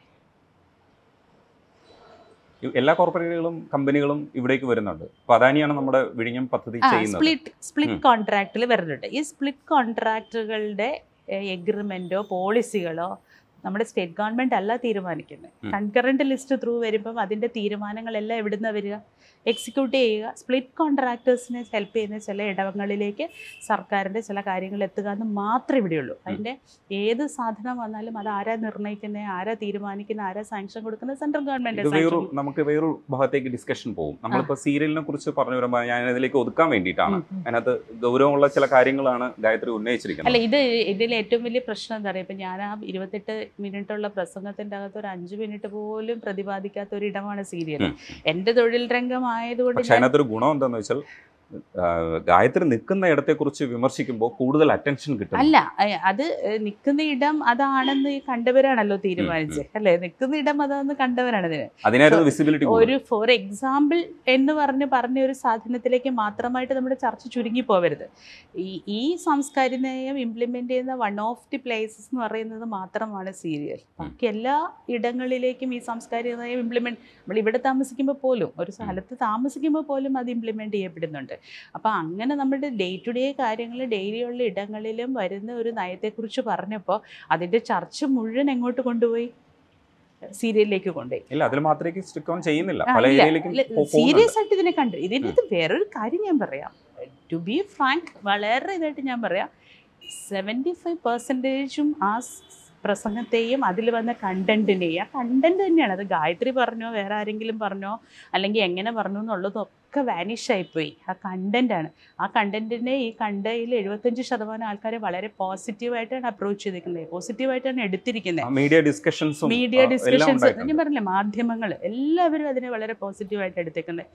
ഈ എല്ലാ കോർപ്പറേറ്റുകളും കമ്പനികളും ഇവിടേക്ക് വരുന്നുണ്ട് അപ്പൊ അദാനിയാണ് നമ്മുടെ വിഴിഞ്ഞം പദ്ധതി ചെയ്യുന്നത് സ്പ്ലിറ്റ് സ്പ്ലിറ്റ് ഉം. കോൺട്രാക്റ്റിൽ വരുന്നുണ്ട് ഈ സ്പ്ലിറ്റ് കോൺട്രാക്റ്റുകളുടെ എഗ്രിമെൻറ്റോ പോളിസികളോ നമ്മുടെ സ്റ്റേറ്റ് ഗവൺമെൻറ് അല്ല തീരുമാനിക്കുന്നത് ഉം. കൺകറൻറ്റ് ലിസ്റ്റ് ത്രൂ വരുമ്പം അതിൻ്റെ തീരുമാനങ്ങളെല്ലാം എവിടുന്ന വരിക എക്സിക്യൂട്ട് ചെയ്യുക സ്പ്ലിറ്റ് കോൺട്രാക്ടേഴ്സിനെ ഹെൽപ്പ് ചെയ്യുന്ന ചില ഇടങ്ങളിലേക്ക് സർക്കാരിൻ്റെ ചില കാര്യങ്ങൾ എത്തുക എന്ന് മാത്രമേ ഇവിടെയുള്ളൂ അതിൻ്റെ ഏത് സാധനം വന്നാലും അത് ആരാ നിർണ്ണയിക്കുന്നത് ആരാ തീരുമാനിക്കുന്നത് ആരാ സാങ്ഷൻ കൊടുക്കുന്നത് സെൻട്രൽ ഇത് ഗവൺമെൻറ് വേറൊരു നമുക്ക് വേറൊരു ഭാഗത്തേക്ക് ഡിസ്കഷൻ പോകും നമ്മളിപ്പോ സീരിയലിനെ കുറിച്ച് പറഞ്ഞു വരുമ്പോൾ ഞാൻ ഇതിലേക്ക് ഒതുക്കാൻ വേണ്ടിയിട്ടാണ് അതിനകത്ത് ഗൗരവമുള്ള ചില കാര്യങ്ങളാണ് ഗായത്രി അല്ല ഉന്നയിച്ചിരിക്കുന്നത് ഇത് ഇതിൽ ഏറ്റവും വലിയ പ്രശ്നം എന്താ പറയുക ഇപ്പം ഞാൻ ആ ഇരുപത്തെട്ട് മിനിറ്റുള്ള പ്രസംഗത്തിൻ്റെ അകത്ത് ഒരു അഞ്ച് മിനിറ്റ് പോലും പ്രതിപാദിക്കാത്ത ഒരു ഇടമാണ് സീരിയൽ ഉം. എൻ്റെ തൊഴിൽ രംഗമായതുകൊണ്ട് പക്ഷെ അതിനകത്തൊരു ഗുണം എന്താന്ന് വെച്ചാൽ ആ, ഗായത്രി നിൽക്കുന്ന ഇടത്തെക്കുറിച്ച് വിമർശിക്കുമ്പോൾ കൂടുതൽ അറ്റൻഷൻ കിട്ടും അല്ല അ- അത് നിൽക്കുന്ന ഇടം അതാണെന്ന് ഈ കണ്ടവരാണല്ലോ തീരുമാനിച്ചത് അല്ലേ നിൽക്കുന്ന ഇടം അതാണെന്ന് കണ്ടവരാണ് ഇതിന് അതിനായിരുന്നു വിസിബിലിറ്റി ഒരു ഫോർ എക്സാമ്പിൾ എന്ന് പറഞ്ഞ് പറഞ്ഞ ഒരു സാധനത്തിലേക്ക് മാത്രമായിട്ട് നമ്മുടെ ചർച്ച ചുരുങ്ങി പോവരുത് ഈ ഈ സാംസ്കാരിക നയം ഇംപ്ലിമെൻ്റ് ചെയ്യുന്ന വൺ ഓഫ് ദി പ്ലേസസ് എന്ന് പറയുന്നത് മാത്രമാണ് സീരിയൽ ബാക്കി എല്ലാ ഇടങ്ങളിലേക്കും ഈ സാംസ്കാരിക നയം ഇംപ്ലിമെൻറ്റ് നമ്മൾ ഇവിടെ താമസിക്കുമ്പോൾ പോലും ഒരു സ്ഥലത്ത് താമസിക്കുമ്പോൾ പോലും അത് ഇംപ്ലിമെൻ്റ് ചെയ്യപ്പെടുന്നുണ്ട് അപ്പോൾ അങ്ങനെ നമ്മുടെ ഡേ ടു ഡേ കാര്യങ്ങൾ ഡെയിലിയുള്ള ഇടങ്ങളിലും വരുന്ന ഒരു നയത്തെക്കുറിച്ച് പറഞ്ഞപ്പോൾ അതിൻ്റെ ചർച്ച മുഴുവൻ എങ്ങോട്ട് കൊണ്ടുപോയി സീരിയലിലേക്ക് കൊണ്ടുപോയി ഇല്ല അതിൽ മാത്രമേ സ്റ്റിക്ക് ഓൺ ചെയ്യുന്നില്ല ആ, പല ഇല്ല. ഏരിയയിലേക്കും ഇല്ല, പോ- പോകുന്നുണ്ട്. സീരിയസ് ആയിട്ട് ഇതിനെ കണ്ടു ഇതിനകത്ത് വേറൊരു കാര്യം ഞാൻ പറയാം ടു ബി ഫ്രാങ്ക് വളരെ ഇതായിട്ട് ഞാൻ പറയാം സെവൻറ്റി ഫൈവ് പെർസെൻറ്റേജും ആ സ് പ്രസംഗത്തെയും അതിൽ വന്ന കണ്ടന്റിനെയും ആ കണ്ടന്റ് തന്നെയാണ് അത് ഗായത്രി പറഞ്ഞോ വേറെ ആരെങ്കിലും പറഞ്ഞോ അല്ലെങ്കിൽ എങ്ങനെ പറഞ്ഞു എന്നുള്ളതൊക്കെ വാനിഷ് ആയിപ്പോയി ആ കണ്ടന്റാണ് ആ കണ്ടന്റിനെ ഈ കണ്ടയിൽ എഴുപത്തഞ്ച് ശതമാനം ആൾക്കാർ വളരെ പോസിറ്റീവായിട്ടാണ് അപ്രോച്ച് ചെയ്തിരിക്കുന്നത് പോസിറ്റീവായിട്ടാണ് എടുത്തിരിക്കുന്നത് ആ, മീഡിയ ഡിസ്കഷൻസും മീഡിയ ആ, എല്ലാം ഡിസ്കഷൻസ് ഉണ്ടായിട്ടുണ്ട്. ഞാൻ പറഞ്ഞില്ലേ മാധ്യമങ്ങൾ എല്ലാവരും അതിനെ വളരെ പോസിറ്റീവായിട്ട് എടുത്തേക്കുന്നത്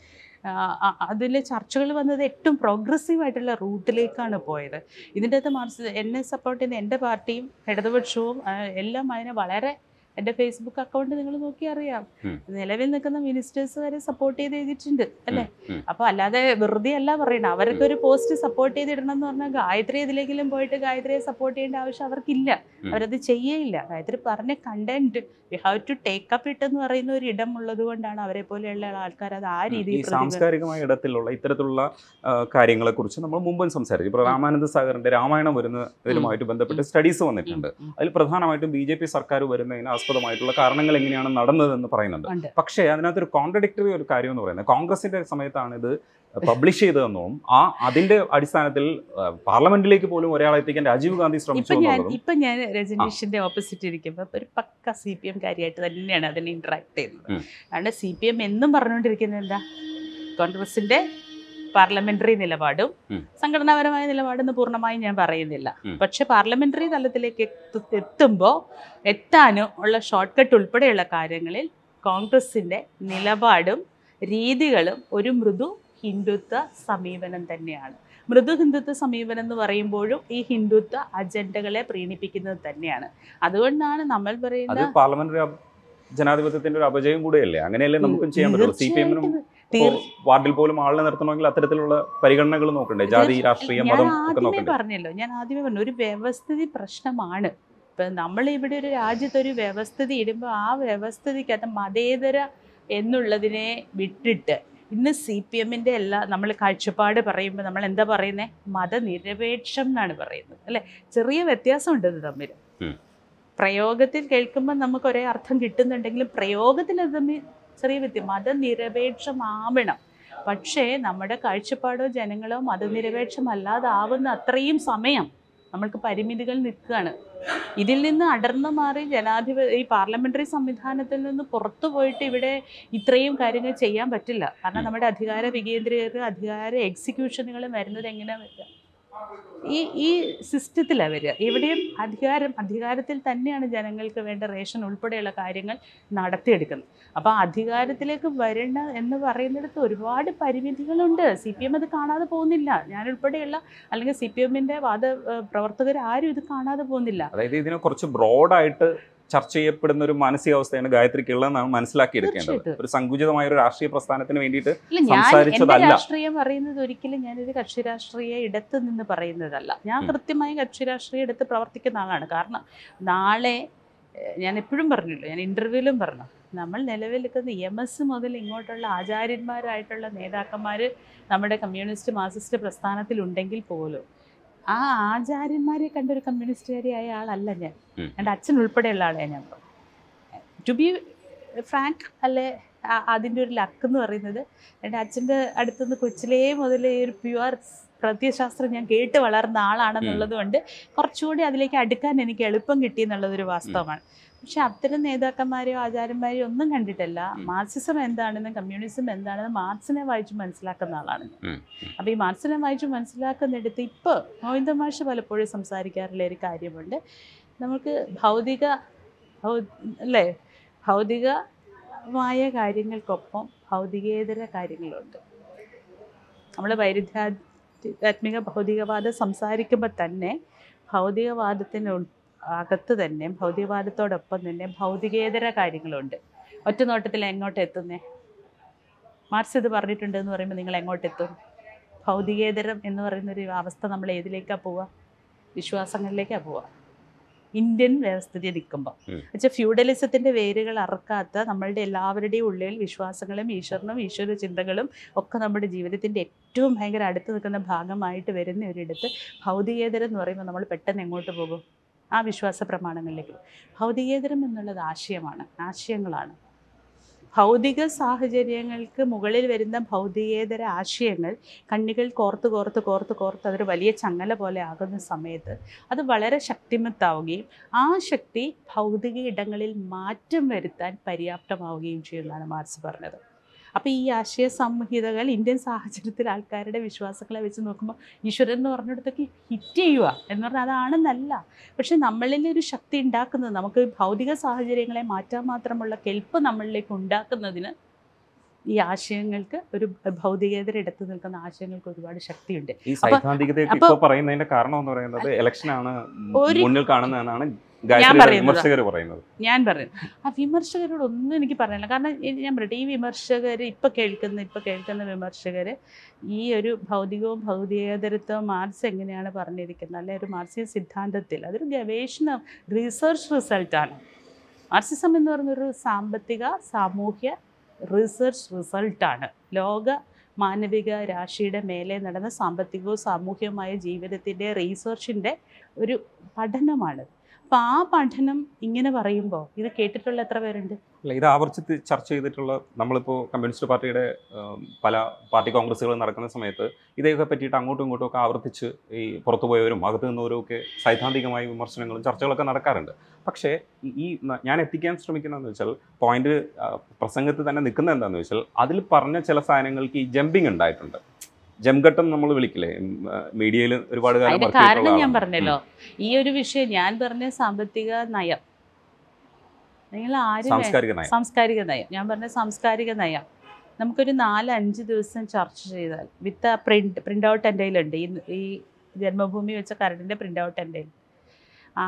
അതിൽ ചർച്ചകൾ വന്നത് ഏറ്റവും പ്രോഗ്രസീവ് ആയിട്ടുള്ള റൂട്ടിലേക്കാണ് പോയത് ഇതിൻ്റെ അകത്ത് മാർക്സ് എന്നെ സപ്പോർട്ട് ചെയ്യുന്ന എൻ്റെ പാർട്ടിയും ഇടതുപക്ഷവും ആ, എല്ലാം അതിനെ വളരെ എൻ്റെ ഫേസ്ബുക്ക് അക്കൗണ്ട് നിങ്ങൾ നോക്കി അറിയാം ഉം. നിലവിൽ നിൽക്കുന്ന മിനിസ്റ്റേഴ്സ് വരെ സപ്പോർട്ട് ചെയ്ത് എഴുതിയിട്ടുണ്ട് അല്ലേ ഉം. അപ്പോൾ അല്ലാതെ വെറുതെ അല്ല പറയണം അവർക്ക് ഒരു പോസ്റ്റ് സപ്പോർട്ട് ചെയ്തിടണം എന്ന് പറഞ്ഞാൽ ഗായത്രി ഇതിലെങ്കിലും പോയിട്ട് ഗായത്രിയെ സപ്പോർട്ട് ചെയ്യേണ്ട ആവശ്യം അവർക്കില്ല ഉം. അവരത് ചെയ്യേയില്ല ഗായത്രി പറഞ്ഞ content we have to take up ഇട്ട് എന്ന് പറയുന്ന ഒരു ഇടം ഉള്ളത് കൊണ്ടാണ് അവരെ പോലെയുള്ള ആൾക്കാർ അത് ആ ഈ രീതിയിൽ പ്രതികരണം- സാംസ്കാരികമായ ഇടത്തിലുള്ള ഇത്തരത്തിലുള്ള കാര്യങ്ങളെ കുറിച്ച് നമ്മൾ മുമ്പും സംസാരിച്ചു ഇപ്പോൾ രാമാനന്ദ സാഗറിന്റെ രാമായണം വരുന്നതിലുമായിട്ട് ബന്ധപ്പെട്ട് സ്റ്റഡീസ് വന്നിട്ടുണ്ട് ഉം, ഉം. അതിൽ പ്രധാനമായിട്ടും ബി ജെ പി സർക്കാർ വരുന്നതിന് ആസ്പദമായിട്ടുള്ള കാരണങ്ങൾ എങ്ങനെയാണ് നടന്നതെന്ന് പറയുന്നുണ്ട് ഉണ്ട് പക്ഷേ അതിനകത്തൊരു കോൺട്രഡിക്ടറി ഒരു കാര്യം എന്ന് പറയുന്നത് കോൺഗ്രസിന്റെ സമയത്താണ് ഇത് പബ്ലിഷ് ചെയ്തതെന്നും ആ അതിന്റെ അടിസ്ഥാനത്തിൽ ആ, പാർലമെന്റിലേക്ക് പോലും ഒരാളെ എത്തിക്കാൻ രാജീവ് ഗാന്ധി ശ്രമിച്ചു ഇപ്പൊ ഞാൻ എന്നുള്ളതും ഇപ്പൊ ഞാൻ രജനീഷിന്റെ ഓപ്പോസിറ്റ് ഇരിക്കുമ്പോൾ ഒരു പക്ക സി പി എം കാര്യമായിട്ട് തന്നെയാണ് അതിനെ ഇന്ററാക്ട് ചെയ്യുന്നത് ഉം. അതുകൊണ്ട് സി പി എം എന്നും പറഞ്ഞുകൊണ്ടിരിക്കുന്നത് എന്താ കോൺഗ്രസിന്റെ പാർലമെന്ററി നിലപാടും ഉം. സംഘടനാപരമായ നിലപാടെന്ന് പൂർണ്ണമായും ഞാൻ പറയുന്നില്ല ഉം. പക്ഷെ പാർലമെന്ററി തലത്തിലേക്ക് എത്തു- എത്തുമ്പോൾ എത്താനും ഉള്ള ഷോർട്ട് കട്ട് ഉൾപ്പെടെയുള്ള കാര്യങ്ങളിൽ കോൺഗ്രസിന്റെ നിലപാടും രീതികളും ഒരു മൃദു ഹിന്ദുത്വ സമീപനം തന്നെയാണ് മൃദു ഹിന്ദുത്വ സമീപനം എന്ന് പറയുമ്പോഴും ഈ ഹിന്ദുത്വ അജണ്ടകളെ പ്രീണിപ്പിക്കുന്നത് തന്നെയാണ് അതുകൊണ്ടാണ് നമ്മൾ അത് പറയുന്ന പാർലമെന്ററി ജനാധിപത്യത്തിന്റെ ഒരു അപജയം കൂടെയല്ലേ അങ്ങനെയല്ലേ നമുക്കും ചെയ്യാൻ പറ്റുള്ളൂ സി പി എമ്മിനും തീർച്ചയായിട്ടും വാർഡിൽ പോലും ആളിനെ നിർത്തണമെങ്കിൽ അത്തരത്തിലുള്ള പരിഗണനകൾ നോക്കണ്ടേ ജാതി രാഷ്ട്രീയം ഞാൻ മതം ഒക്കെ ആദ്യമേ നോക്കണ്ടേ പറഞ്ഞല്ലോ ഞാൻ ആദ്യമേ പറഞ്ഞു ഒരു വ്യവസ്ഥിതി പ്രശ്നമാണ് ഇപ്പൊ നമ്മൾ ഇവിടെ ഒരു രാജ്യത്ത് ഒരു വ്യവസ്ഥിതി ഇടുമ്പോൾ ആ വ്യവസ്ഥിതിക്കകത്ത് മതേതര എന്നുള്ളതിനെ വിട്ടിട്ട് ഇന്ന് സി പി എമ്മിൻ്റെ എല്ലാ നമ്മൾ കാഴ്ചപ്പാട് പറയുമ്പോൾ നമ്മൾ എന്താ പറയുന്നത് മതനിരപേക്ഷം എന്നാണ് പറയുന്നത് അല്ലേ ചെറിയ വ്യത്യാസമുണ്ട് ഇത് തമ്മിൽ ഉം. പ്രയോഗത്തിൽ കേൾക്കുമ്പോൾ നമുക്ക് ഒരേ അർത്ഥം കിട്ടുന്നുണ്ടെങ്കിലും പ്രയോഗത്തിൽ അത് തമ്മിൽ ചെറിയ വ്യത്യാസം മതനിരപേക്ഷമാവണം പക്ഷേ നമ്മുടെ കാഴ്ചപ്പാടോ ജനങ്ങളോ മതനിരപേക്ഷമല്ലാതാവുന്ന അത്രയും സമയം നമ്മൾക്ക് പരിമിതികൾ നിൽക്കുകയാണ് ഇതിൽ നിന്ന് അടർന്നു മാറി ജനാധിപ ഈ പാർലമെന്ററി സംവിധാനത്തിൽ നിന്ന് പുറത്തു പോയിട്ട് ഇവിടെ ഇത്രയും കാര്യങ്ങൾ ചെയ്യാൻ പറ്റില്ല കാരണം നമ്മുടെ അധികാര വികേന്ദ്രീകരണം അധികാര എക്സിക്യൂഷനുകളും വരുന്നത് എങ്ങനെയാണ് വരിക ഈ ഈ സിസ്റ്റത്തിലാണ് വരിക ഇവിടെയും അധികാരം അധികാരത്തിൽ തന്നെയാണ് ജനങ്ങൾക്ക് വേണ്ട റേഷൻ ഉൾപ്പെടെയുള്ള കാര്യങ്ങൾ നടത്തിയെടുക്കുന്നത് അപ്പോൾ അധികാരത്തിലേക്ക് വരണ എന്ന് പറയുന്നിടത്ത് ഒരുപാട് പരിമിതികളുണ്ട് സി പി എം അത് കാണാതെ പോകുന്നില്ല ഞാൻ ഉൾപ്പെടെയുള്ള അല്ലെങ്കിൽ സി പി എമ്മിൻ്റെ വാദ ഏഹ്, പ്രവർത്തകർ ആരും ഇത് കാണാതെ പോകുന്നില്ല അതായത് ഇതിനെ കുറച്ച് ബ്രോഡായിട്ട് ചർച്ച ചെയ്യപ്പെടുന്ന ഒരു മാനസികാവസ്ഥയാണ് ഗായത്രിക്ക് ഉള്ളതെന്നാണ് മനസ്സിലാക്കിയെടുക്കേണ്ടത് തീർച്ചയായിട്ടും. ഒരു സങ്കുചിതമായ ഒരു രാഷ്ട്രീയ പ്രസ്ഥാനത്തിന് വേണ്ടിയിട്ട് ഇല്ല ഞാൻ എൻ്റെ സംസാരിച്ചതല്ല. രാഷ്ട്രീയം പറയുന്നത് ഒരിക്കലും ഞാനൊരു കക്ഷി രാഷ്ട്രീയ ഇടത്ത് നിന്ന് പറയുന്നതല്ല ഞാൻ ഉം. കൃത്യമായി കക്ഷി രാഷ്ട്രീയ ഇടത്ത് പ്രവർത്തിക്കുന്ന ആളാണ് കാരണം നാളെ ഏഹ്, ഞാൻ എപ്പോഴും പറഞ്ഞല്ലോ ഞാൻ ഇൻ്റർവ്യൂവിലും പറഞ്ഞു നമ്മൾ നിലവിൽ നിൽക്കുന്ന എം എസ് മുതൽ ഇങ്ങോട്ടുള്ള ആചാര്യന്മാരായിട്ടുള്ള നേതാക്കന്മാർ നമ്മുടെ കമ്മ്യൂണിസ്റ്റ് മാർസിസ്റ്റ് പ്രസ്ഥാനത്തിലുണ്ടെങ്കിൽ പോലും ആ ആചാര്യന്മാരെ കണ്ട ഒരു കമ്മ്യൂണിസ്റ്റുകാരിയായ ആളല്ല ഞാൻ ഉം. എൻ്റെ അച്ഛൻ ഉൾപ്പെടെയുള്ള ആളെ ഞാൻ ടു ബി ഫ്രാങ്ക് അല്ലെ ആ- അതിൻ്റെ ഒരു ലക്ക് എന്ന് പറയുന്നത് എൻ്റെ അച്ഛൻ്റെ അടുത്തുനിന്ന് കൊച്ചിലേ മുതൽ ഈ ഒരു പ്യുവർ പ്രത്യയശാസ്ത്രം ഞാൻ കേട്ട് വളർന്ന ആളാണെന്നുള്ളത് കൊണ്ട് കുറച്ചുകൂടി അതിലേക്ക് അടുക്കാൻ എനിക്ക് എളുപ്പം കിട്ടി എന്നുള്ളതൊരു വാസ്തവമാണ് പക്ഷെ അത്തരം നേതാക്കന്മാരെയോ ആചാര്യന്മാരെയോ ഒന്നും കണ്ടിട്ടല്ല ഉം. മാർക്സിസം എന്താണെന്നും കമ്മ്യൂണിസം എന്താണെന്നും മാർക്സിനെ വായിച്ച് മനസ്സിലാക്കുന്ന ആളാണ് ഞാൻ ഉം, അപ്പോൾ ഈ മാർക്സിനെ വായിച്ച് മനസ്സിലാക്കുന്നിടത്ത് ഇപ്പോൾ ഗോവിന്ദ മാഷ് പലപ്പോഴും സംസാരിക്കാറുള്ള ഒരു കാര്യമുണ്ട് നമുക്ക് ഭൗതിക ഭൗ അല്ലേ ഭൗതികമായ കാര്യങ്ങൾക്കൊപ്പം ഭൗതികേതര കാര്യങ്ങളുണ്ട് നമ്മൾ വൈരുദ്ധ്യാത്മിക ഭൗതികവാദം സംസാരിക്കുമ്പോൾ തന്നെ ഭൗതികവാദത്തിന് ഉൾ- അകത്ത് തന്നെ ഭൗതികവാദത്തോടൊപ്പം തന്നെ ഭൗതികേതര കാര്യങ്ങളുണ്ട് ഒറ്റ നോട്ടത്തിൽ എങ്ങോട്ട് എത്തുന്നേ മാർക്സ് ഇത് പറഞ്ഞിട്ടുണ്ട് എന്ന് പറയുമ്പോൾ നിങ്ങൾ എങ്ങോട്ട് എത്തും ഭൗതികേതരം എന്ന് പറയുന്ന ഒരു അവസ്ഥ നമ്മൾ ഏതിലേക്കാണ് പോവുക വിശ്വാസങ്ങളിലേക്കാണ് പോവുക ഇന്ത്യൻ വ്യവസ്ഥിതി നിൽക്കുമ്പോൾ ഉം. വെച്ചാൽ ഫ്യൂഡലിസത്തിൻ്റെ വേരുകൾ അറക്കാത്ത നമ്മളുടെ എല്ലാവരുടെയും ഉള്ളിൽ വിശ്വാസങ്ങളും ഈശ്വരനും ഈശ്വര ചിന്തകളും ഒക്കെ നമ്മുടെ ജീവിതത്തിൻ്റെ ഏറ്റവും ഭയങ്കര അടുത്ത് നിൽക്കുന്ന ഭാഗമായിട്ട് വരുന്ന ഒരിടത്ത് ഭൗതികേതരം എന്ന് പറയുമ്പോൾ നമ്മൾ പെട്ടെന്ന് എങ്ങോട്ട് പോകും ആ വിശ്വാസ പ്രമാണങ്ങളിലേക്ക് പോകും. ഭൗതികേതരം എന്നുള്ളത് ആശയമാണ് ആശയങ്ങളാണ് ഭൗതിക സാഹചര്യങ്ങൾക്ക് മുകളിൽ വരുന്ന ഭൗതികേതര ആശയങ്ങൾ കണ്ണികൾ കോർത്ത് കോർത്ത് കോർത്ത് കോർത്ത് അതൊരു വലിയ ചങ്ങല പോലെ ആകുന്ന സമയത്ത് അത് വളരെ ശക്തിമത്താവുകയും ആ ശക്തി ഭൗതിക ഇടങ്ങളിൽ മാറ്റം വരുത്താൻ പര്യാപ്തമാവുകയും ചെയ്യുമെന്നാണ് മാർക്സ് പറഞ്ഞത് അപ്പോൾ ഈ ആശയ സംഹിതകൾ ഇന്ത്യൻ സാഹചര്യത്തിൽ ആൾക്കാരുടെ വിശ്വാസങ്ങളെ വെച്ച് നോക്കുമ്പോൾ ഈശ്വരൻ എന്ന് പറഞ്ഞിടത്തൊക്കെ ഹിറ്റ് ചെയ്യുക എന്ന് പറഞ്ഞാൽ അതാണെന്നല്ല പക്ഷെ നമ്മളിൽ ഒരു ശക്തി ഉണ്ടാക്കുന്നത് നമുക്ക് ഭൗതിക സാഹചര്യങ്ങളെ മാറ്റാൻ മാത്രമുള്ള കെൽപ്പ് നമ്മളിലേക്ക് ഉണ്ടാക്കുന്നതിന് ഈ ആശയങ്ങൾക്ക് ഒരു ഭൗതികേതര ഇടത്ത് നിൽക്കുന്ന ആശയങ്ങൾക്ക് ഒരുപാട് ശക്തിയുണ്ട് ഈ അപ്പൊ- സൈദ്ധാന്തികതയൊക്കെ അപ്പൊ- ഇപ്പോൾ പറയുന്നതിന്റെ കാരണം എന്ന് പറയുന്നത് ഇലക്ഷനാണ് ഒരു- മുന്നിൽ കാണുന്നതെന്നാണ് ഗായത്രിയുടെ പറയുന്നത്. വിമർശകർ പറയുന്നത് ഞാൻ പറയുന്നു ആ വിമർശകരോട് ഒന്നും എനിക്ക് പറയാനില്ല കാരണം ഇത് ഞാൻ പറയട്ടെ ഈ വിമർശകർ ഇപ്പം കേൾക്കുന്ന ഇപ്പം കേൾക്കുന്ന വിമർശകർ ഈ ഒരു ഭൗതികവും ഭൗതികേതരത്വവും മാർക്സ് എങ്ങനെയാണ് പറഞ്ഞിരിക്കുന്നത് അല്ലെ ഒരു മാർക്സിയ സിദ്ധാന്തത്തിൽ അതൊരു ഗവേഷണം റിസർച്ച് റിസൾട്ടാണ് മാർക്സിസം എന്ന് പറയുന്നൊരു സാമ്പത്തിക സാമൂഹ്യ റിസർച്ച് റിസൾട്ടാണ് ലോക മാനവിക രാശിയുടെ മേലെ നടന്ന സാമ്പത്തികവും സാമൂഹ്യവുമായ ജീവിതത്തിൻ്റെ റീസെർച്ചിൻ്റെ ഒരു പഠനമാണ് അപ്പോൾ ആ പഠനം ഇങ്ങനെ പറയുമ്പോൾ ഇത് കേട്ടിട്ടുള്ള എത്ര പേരുണ്ട് അല്ല ഇത് ആവർത്തിച്ച് ചർച്ച ചെയ്തിട്ടുള്ള നമ്മളിപ്പോൾ കമ്മ്യൂണിസ്റ്റ് പാർട്ടിയുടെ ഉം, പല പാർട്ടി കോൺഗ്രസ്സുകൾ നടക്കുന്ന സമയത്ത് ഇതൊക്കെ പറ്റിയിട്ട് അങ്ങോട്ടും ഇങ്ങോട്ടും ഒക്കെ ആവർത്തിച്ച് ഈ പുറത്തു പോയവരും അകത്ത് നിന്നവരും ഒക്കെ സൈദ്ധാന്തികമായ വിമർശനങ്ങളും ചർച്ചകളൊക്കെ നടക്കാറുണ്ട് പക്ഷേ ഈ- ഈ ന- ഞാൻ എത്തിക്കാൻ ശ്രമിക്കുന്നതെന്ന് വെച്ചാൽ പോയിന്റ് പ്രസംഗത്തിൽ തന്നെ നിൽക്കുന്നത് എന്താണെന്ന് വെച്ചാൽ അതിൽ പറഞ്ഞ ചില സാധനങ്ങൾക്ക് ഈ ജമ്പിങ് ഉണ്ടായിട്ടുണ്ട് ജംഘട്ടം നമ്മൾ വിളിക്കില്ലേ മീഡിയയിൽ ഒരുപാട് കാലം അതിന്റെ work ചെയ്തിട്ടുള്ള കാരണം ഞാൻ ആളാണ്. പറഞ്ഞല്ലോ ഈ ഒരു വിഷയം ഞാൻ പറഞ്ഞ സാമ്പത്തിക നയം നിങ്ങൾ ആരും വേ- സാംസ്കാരിക നയം സാംസ്കാരിക നയം ഞാൻ പറഞ്ഞ സാംസ്കാരിക നയം നമുക്കൊരു നാല് അഞ്ച് ദിവസം ചർച്ച ചെയ്താൽ വിത്ത് പ്രിന്റ് പ്രിൻ്റ് ഔട്ട് എൻ്റെ കയ്യിലുണ്ട് ഈ ഈ ജന്മഭൂമി വെച്ച കരടിൻ്റെ പ്രിൻ്റ് ഔട്ട് എൻ്റെ കയ്യിൽ ആ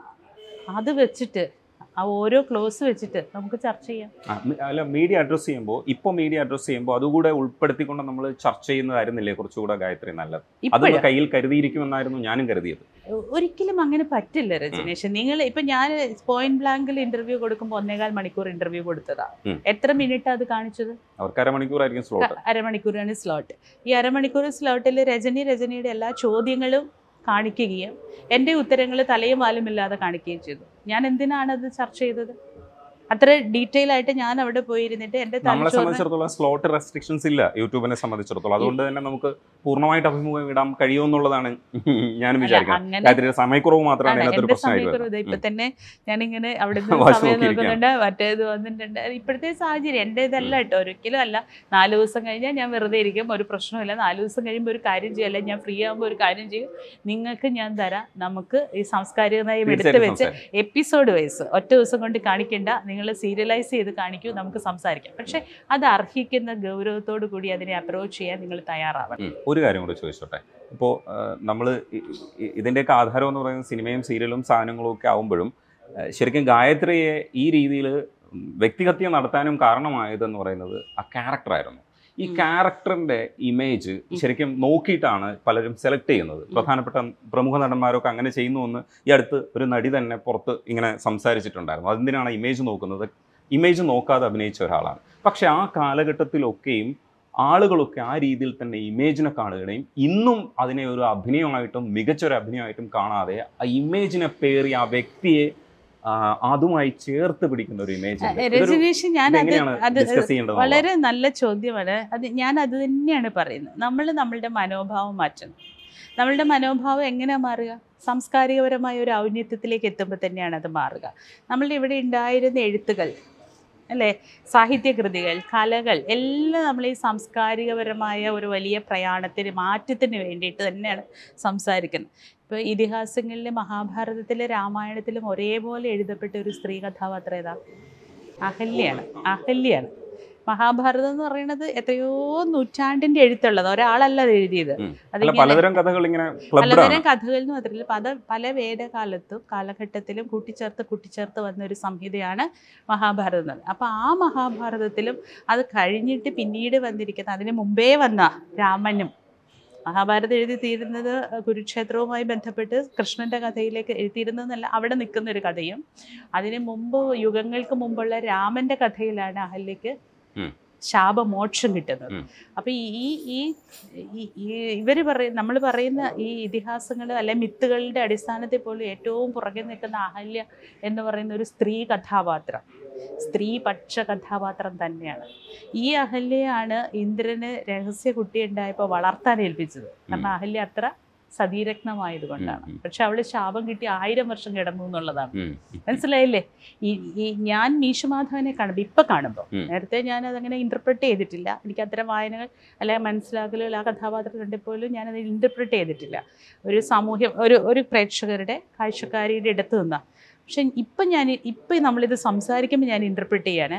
അത് വെച്ചിട്ട് ആ ഓരോ ക്ലോസ് വെച്ചിട്ട് നമുക്ക് ചർച്ച ചെയ്യാം ആ, മി- അല്ല മീഡിയ അഡ്രസ്സ് ചെയ്യുമ്പോൾ ഇപ്പോൾ മീഡിയ അഡ്രസ്സ് ചെയ്യുമ്പോൾ അതുകൂടെ ഉൾപ്പെടുത്തിക്കൊണ്ട് നമ്മൾ ചർച്ച ചെയ്യുന്നതായിരുന്നില്ലേ കുറച്ചുകൂടെ ഗായത്രി നല്ലത് അത് ഇപ്പോഴും കയ്യിൽ കരുതിയിരിക്കുമെന്നായിരുന്നു ഞാനും കരുതിയത് ഒരിക്കലും അങ്ങനെ പറ്റില്ല രജനീഷ് നിങ്ങൾ ഇപ്പൊ ഞാൻ പോയിന്റ് ബ്ലാങ്കിൽ ഇന്റർവ്യൂ കൊടുക്കുമ്പോൾ ഒന്നേകാൽ മണിക്കൂർ ഇന്റർവ്യൂ കൊടുത്തതാ ഉം. എത്ര മിനിറ്റ് അത് കാണിച്ചത് അവർക്ക് അരമണിക്കൂറായിരിക്കും സ്ലോട്ട് അരമണിക്കൂറാണ് സ്ലോട്ട് ഈ അരമണിക്കൂർ സ്ലോട്ടിൽ രജനി രജനിയുടെ എല്ലാ ചോദ്യങ്ങളും കാണിക്കുകയും എൻ്റെ ഉത്തരങ്ങൾ തലയും വാലും ഇല്ലാതെ കാണിക്കുകയും ചെയ്തു ഞാൻ എന്തിനാണ് അത് ചർച്ച ചെയ്തത് അത്ര ഡീറ്റെയിൽ ആയിട്ട് ഞാൻ അവിടെ പോയിരുന്നിട്ട് എൻ്റെ നമ്മളെ തലച്ചോറിന് സംബന്ധിച്ചിടത്തോളം സ്ലോട്ട് റെസ്ട്രിക്ഷൻസ് ഇല്ല യൂട്യൂബിനെ സംബന്ധിച്ചിടത്തോളം അതുകൊണ്ട് തന്നെ നമുക്ക് പൂർണ്ണമായിട്ട് അഭിമുഖം ഇടാൻ കഴിയുമെന്നുള്ളതാണ് ഞാനും അല്ല, വിചാരിക്കുന്നത് അങ്ങനെ ഗായത്രിയുടെ സമയക്കുറവ് മാത്രമാണ് ആണ്. ഇതിനകത്തൊരു എന്റെ പ്രശ്നമായിട്ട് സമയക്കുറവ് വരുന്നത്. ഇപ്പൊ തന്നെ ഞാനിങ്ങനെ അവിടെ വാച്ച് സമയം നോക്കിയിരിക്കുകയാണ്. നോക്കുന്നുണ്ട് മറ്റേത് വന്നിട്ടുണ്ട് ഇപ്പോഴത്തെ സാഹചര്യം എൻ്റെ ഇതല്ല കേട്ടോ ഒരിക്കലും അല്ല നാല് ദിവസം കഴിഞ്ഞാൽ ഞാൻ വെറുതെ ഇരിക്കും ഒരു പ്രശ്നമില്ല നാല് ദിവസം കഴിയുമ്പോൾ ഒരു കാര്യം ചെയ്യല്ല ഞാൻ ഫ്രീ ആകുമ്പോൾ ഒരു കാര്യം ചെയ്യും നിങ്ങൾക്ക് ഞാൻ തരാം നമുക്ക് ഈ സാംസ്കാരിക നയം എടുത്ത് തീർച്ചയായിട്ടും വെച്ച് സംസാരിക്കാം. എപ്പിസോഡ് വൈസ് ഒറ്റ ദിവസം കൊണ്ട് കാണിക്കേണ്ട നിങ്ങൾ സീരിയലൈസ് ചെയ്ത് കാണിക്കൂ നമുക്ക് സംസാരിക്കാം പക്ഷെ അത് അർഹിക്കുന്ന ഗൗരവത്തോടു കൂടി അതിനെ അപ്രോച്ച് ചെയ്യാൻ നിങ്ങൾ തയ്യാറാവണം ഉം. ഒരു കാര്യം കൂടെ ചോദിച്ചോട്ടെ ഇപ്പോൾ നമ്മൾ ഇതിൻ്റെയൊക്കെ ആധാരം എന്ന് പറയുന്നത് സിനിമയും സീരിയലും സാധനങ്ങളും ഒക്കെ ആവുമ്പോഴും ആ, ശരിക്കും ഗായത്രിയെ ഈ രീതിയിൽ വ്യക്തിഹത്യ നടത്താനും കാരണമായതെന്ന് പറയുന്നത് ആ ക്യാരക്ടറായിരുന്നു ഈ ഉം. ക്യാരക്ടറിന്റെ ഇമേജ് ഉം. ശരിക്കും നോക്കിയിട്ടാണ് പലരും സെലക്ട് ചെയ്യുന്നത് പ്രധാനപ്പെട്ട പ്രമുഖ നടന്മാരൊക്കെ അങ്ങനെ ചെയ്യുന്നു എന്ന് ഈ അടുത്ത് ഒരു നടി തന്നെ പുറത്ത് ഇങ്ങനെ സംസാരിച്ചിട്ടുണ്ടായിരുന്നു അതെന്തിനാണ് ഇമേജ് നോക്കുന്നത് ഇമേജ് നോക്കാതെ അഭിനയിച്ച ഒരാളാണ് പക്ഷെ ആ കാലഘട്ടത്തിലൊക്കെയും ആളുകളൊക്കെ ആ രീതിയിൽ തന്നെ ഇമേജിനെ കാണുകയും ഇന്നും അതിനെ ഒരു അഭിനയമായിട്ടും മികച്ചൊരു അഭിനയമായിട്ടും കാണാതെ ആ ഇമേജിനെ പേറി ആ വ്യക്തിയെ ആ, അതുമായി ചേർത്ത് പിടിക്കുന്ന ഒരു ഇമേജ് രജനീഷ് ഞാൻ അത് എങ്ങനെയാണ് അത് ഡിസ്കസ് ചെയ്യേണ്ടത് വളരെ നല്ല ചോദ്യമാണ് അത് ഞാൻ അത് തന്നെയാണ് പറയുന്നത് നമ്മൾ നമ്മളുടെ മനോഭാവം മാറ്റണം നമ്മളുടെ മനോഭാവം എങ്ങനെ മാറുക സാംസ്കാരികപരമായ ഒരു ഔന്നത്യത്തിലേക്ക് എത്തുമ്പോൾ തന്നെയാണ് അത് മാറുക നമ്മളുടെ ഇവിടെ ഉണ്ടായിരുന്ന എഴുത്തുകൾ അല്ലേ സാഹിത്യകൃതികൾ കലകൾ എല്ലാം നമ്മൾ ഈ സാംസ്കാരികപരമായ ഒരു വലിയ പ്രയാണത്തിന് മാറ്റത്തിന് വേണ്ടിയിട്ട് തന്നെയാണ് സംസാരിക്കുന്നത് ഇപ്പോൾ ഇതിഹാസങ്ങളിലെ മഹാഭാരതത്തിലെ രാമായണത്തിലും ഒരേപോലെ എഴുതപ്പെട്ട ഒരു സ്ത്രീ കഥാപാത്രം ഏതാ അഹല്യാണ് അഹല്യാണ് മഹാഭാരതം എന്ന് പറയുന്നത് എത്രയോ നൂറ്റാണ്ടിന്റെ എഴുത്തുള്ളത് ഒരാളല്ല അത് എഴുതിയത് ഉം. അല്ല അതിങ്ങനെ പലതരം കഥകൾ ഇങ്ങനെ ക്ലബ്ഡാണ് പലതരം കഥകൾ എന്ന് മാത്രമല്ല പല പല വേദകാലത്തും കാലഘട്ടത്തിലും കൂട്ടിച്ചേർത്ത് കൂട്ടിച്ചേർത്ത് വന്ന ഒരു സംഹിതയാണ് മഹാഭാരതം എന്ന് പറയുന്നത് അപ്പോൾ ആ മഹാഭാരതത്തിലും അത് കഴിഞ്ഞിട്ട് പിന്നീട് വന്നിരിക്കുന്ന അതിന് മുമ്പേ വന്ന രാമനും മഹാഭാരതം എഴുതി തീരുന്നത് കുരുക്ഷേത്രവുമായി ബന്ധപ്പെട്ട് കൃഷ്ണന്റെ കഥയിലേക്ക് എഴുതിയിരുന്നതെന്നല്ല അവിടെ നിൽക്കുന്ന ഒരു കഥയും അതിന് മുമ്പ് യുഗങ്ങൾക്ക് മുമ്പുള്ള രാമന്റെ കഥയിലാണ് അഹല്യക്ക് ഉം. ശാപമോക്ഷം കിട്ടുന്നത് ഉം. അപ്പൊ ഈ ഈ ഈ- ഈ ഇവർ പറയും നമ്മൾ പറയുന്ന ഈ ഇതിഹാസങ്ങൾ അല്ലെ മിത്തുകളുടെ അടിസ്ഥാനത്തിൽ പോലും ഏറ്റവും പുറകെ നിൽക്കുന്ന അഹല്യ എന്ന് പറയുന്ന ഒരു സ്ത്രീ കഥാപാത്രം സ്ത്രീപക്ഷ കഥാപാത്രം തന്നെയാണ് ഈ അഹല്യയാണ് ഇന്ദ്രന് രഹസ്യ കുട്ടി ഉണ്ടായപ്പോൾ വളർത്താൻ ഏൽപ്പിച്ചത് കാരണം അഹല്യ അത്ര സതീരത്നമായതുകൊണ്ടാണ് ഉം, ഉം. പക്ഷെ അവള് ശാപം കിട്ടി ആയിരം വർഷം കിടന്നു എന്നുള്ളതാണ് ഉം. മനസ്സിലായില്ലേ ഈ ഈ ഞാൻ മീശുമാധവനെ കാണുമ്പോൾ ഇപ്പൊ കാണുമ്പോൾ ഉം. നേരത്തെ ഞാൻ അതങ്ങനെ ഇന്റർപ്രറ്റ് ചെയ്തിട്ടില്ല എനിക്ക് അത്തരം വായനകൾ അല്ലെങ്കിൽ മനസ്സിലാക്കലുകൾ ആ കഥാപാത്രം കണ്ടപ്പോഴും ഞാനത് ഇന്റർപ്രറ്റ് ചെയ്തിട്ടില്ല ഒരു സാമൂഹ്യം ഒരു ഒരു പ്രേക്ഷകരുടെ കാഴ്ചക്കാരിയുടെ ഇടത്ത് നിന്നാ പക്ഷെ ഇപ്പം ഞാൻ ഇപ്പം നമ്മളിത് സംസാരിക്കുമ്പോൾ ഞാൻ ഇന്റർപ്രറ്റ് ചെയ്യാണ്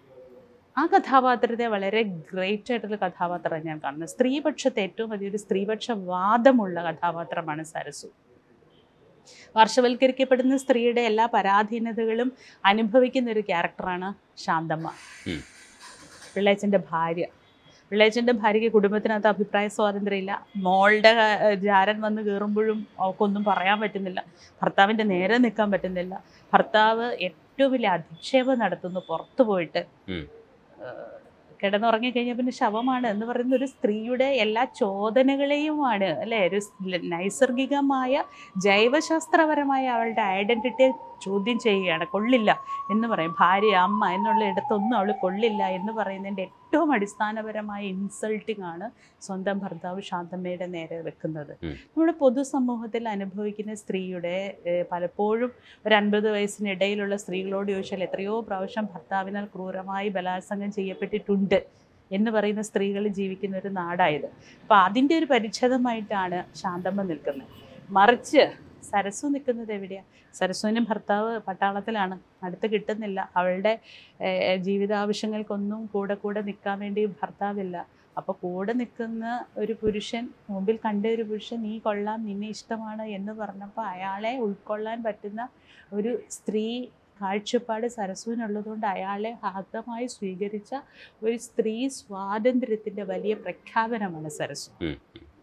ആ കഥാപാത്രത്തെ വളരെ ഗ്രേറ്റ് ആയിട്ടുള്ള കഥാപാത്രമാണ് ഞാൻ കാണുന്നത് സ്ത്രീപക്ഷത്തെ ഏറ്റവും വലിയൊരു സ്ത്രീപക്ഷ വാദമുള്ള കഥാപാത്രമാണ് സരസു പാർശ്വവൽക്കരിക്കപ്പെടുന്ന സ്ത്രീയുടെ എല്ലാ പരാധീനതകളും അനുഭവിക്കുന്ന ഒരു ക്യാരക്ടറാണ് ശാന്തമ്മ ഉം. പിള്ളേച്ചൻ്റെ ഭാര്യ പിള്ളേച്ചൻ്റെ ഭാര്യയ്ക്ക് കുടുംബത്തിനകത്ത് അഭിപ്രായ സ്വാതന്ത്ര്യമില്ല മോളുടെ ഏഹ്, ജാരൻ വന്ന് കയറുമ്പോഴും അവൾക്കൊന്നും പറയാൻ പറ്റുന്നില്ല ഭർത്താവിൻ്റെ നേരെ നിൽക്കാൻ പറ്റുന്നില്ല ഭർത്താവ് ഏറ്റവും വലിയ അധിക്ഷേപം നടത്തുന്നു പുറത്തു പോയിട്ട് ഉം. ഏഹ്, കിടന്നുറങ്ങി കഴിഞ്ഞാൽ പിന്നെ ശവമാണ് എന്ന് പറയുന്ന ഒരു സ്ത്രീയുടെ എല്ലാ ചോദനകളെയുമാണ് അല്ലേ ഒരു സ് നൈസർഗികമായ ജൈവശാസ്ത്രപരമായ അവളുടെ ഐഡൻറ്റിറ്റിയെ ചോദ്യം ചെയ്യുകയാണ് കൊള്ളില്ല എന്ന് പറയും ഭാര്യ അമ്മ എന്നുള്ള ഇടത്തൊന്നും അവൾ കൊള്ളില്ല എന്ന് പറയുന്നതിൻ്റെ ഏറ്റവും അടിസ്ഥാനപരമായ ഇൻസൾട്ടിങ് ആണ് സ്വന്തം ഭർത്താവ് ശാന്തമ്മയുടെ നേരെ വെക്കുന്നത് ഉം. നമ്മുടെ പൊതുസമൂഹത്തിൽ അനുഭവിക്കുന്ന സ്ത്രീയുടെ ഏഹ്, പലപ്പോഴും ഒരു അൻപത് വയസ്സിനിടയിലുള്ള സ്ത്രീകളോട് ചോദിച്ചാൽ എത്രയോ പ്രാവശ്യം ഭർത്താവിനാൽ ക്രൂരമായി ബലാത്സംഗം ചെയ്യപ്പെട്ടിട്ടുണ്ട് എന്ന് പറയുന്ന സ്ത്രീകൾ ജീവിക്കുന്ന ഒരു നാടായത് അപ്പോൾ അതിൻ്റെ ഒരു പരിച്ഛേദമായിട്ടാണ് ശാന്തമ്മ നിൽക്കുന്നത് മറിച്ച് സരസു നിൽക്കുന്നത് എവിടെയാണ് സരസുവിന് ഭർത്താവ് പട്ടാളത്തിലാണ് അടുത്ത് കിട്ടുന്നില്ല അവളുടെ ഏഹ്, ജീവിതാവശ്യങ്ങൾക്കൊന്നും കൂടെ കൂടെ നിൽക്കാൻ വേണ്ടി ഭർത്താവില്ല അപ്പോൾ കൂടെ നിൽക്കുന്ന ഒരു പുരുഷൻ മുമ്പിൽ കണ്ട ഒരു പുരുഷൻ നീ കൊള്ളാം നിന്നെ ഇഷ്ടമാണ് എന്ന് പറഞ്ഞപ്പോൾ അയാളെ ഉൾക്കൊള്ളാൻ പറ്റുന്ന ഒരു സ്ത്രീ കാഴ്ചപ്പാട് സരസുവിനുള്ളതുകൊണ്ട് അയാളെ ആദ്യമായി സ്വീകരിച്ച ഒരു സ്ത്രീ സ്വാതന്ത്ര്യത്തിൻ്റെ വലിയ പ്രഖ്യാപനമാണ് സരസു ഉം.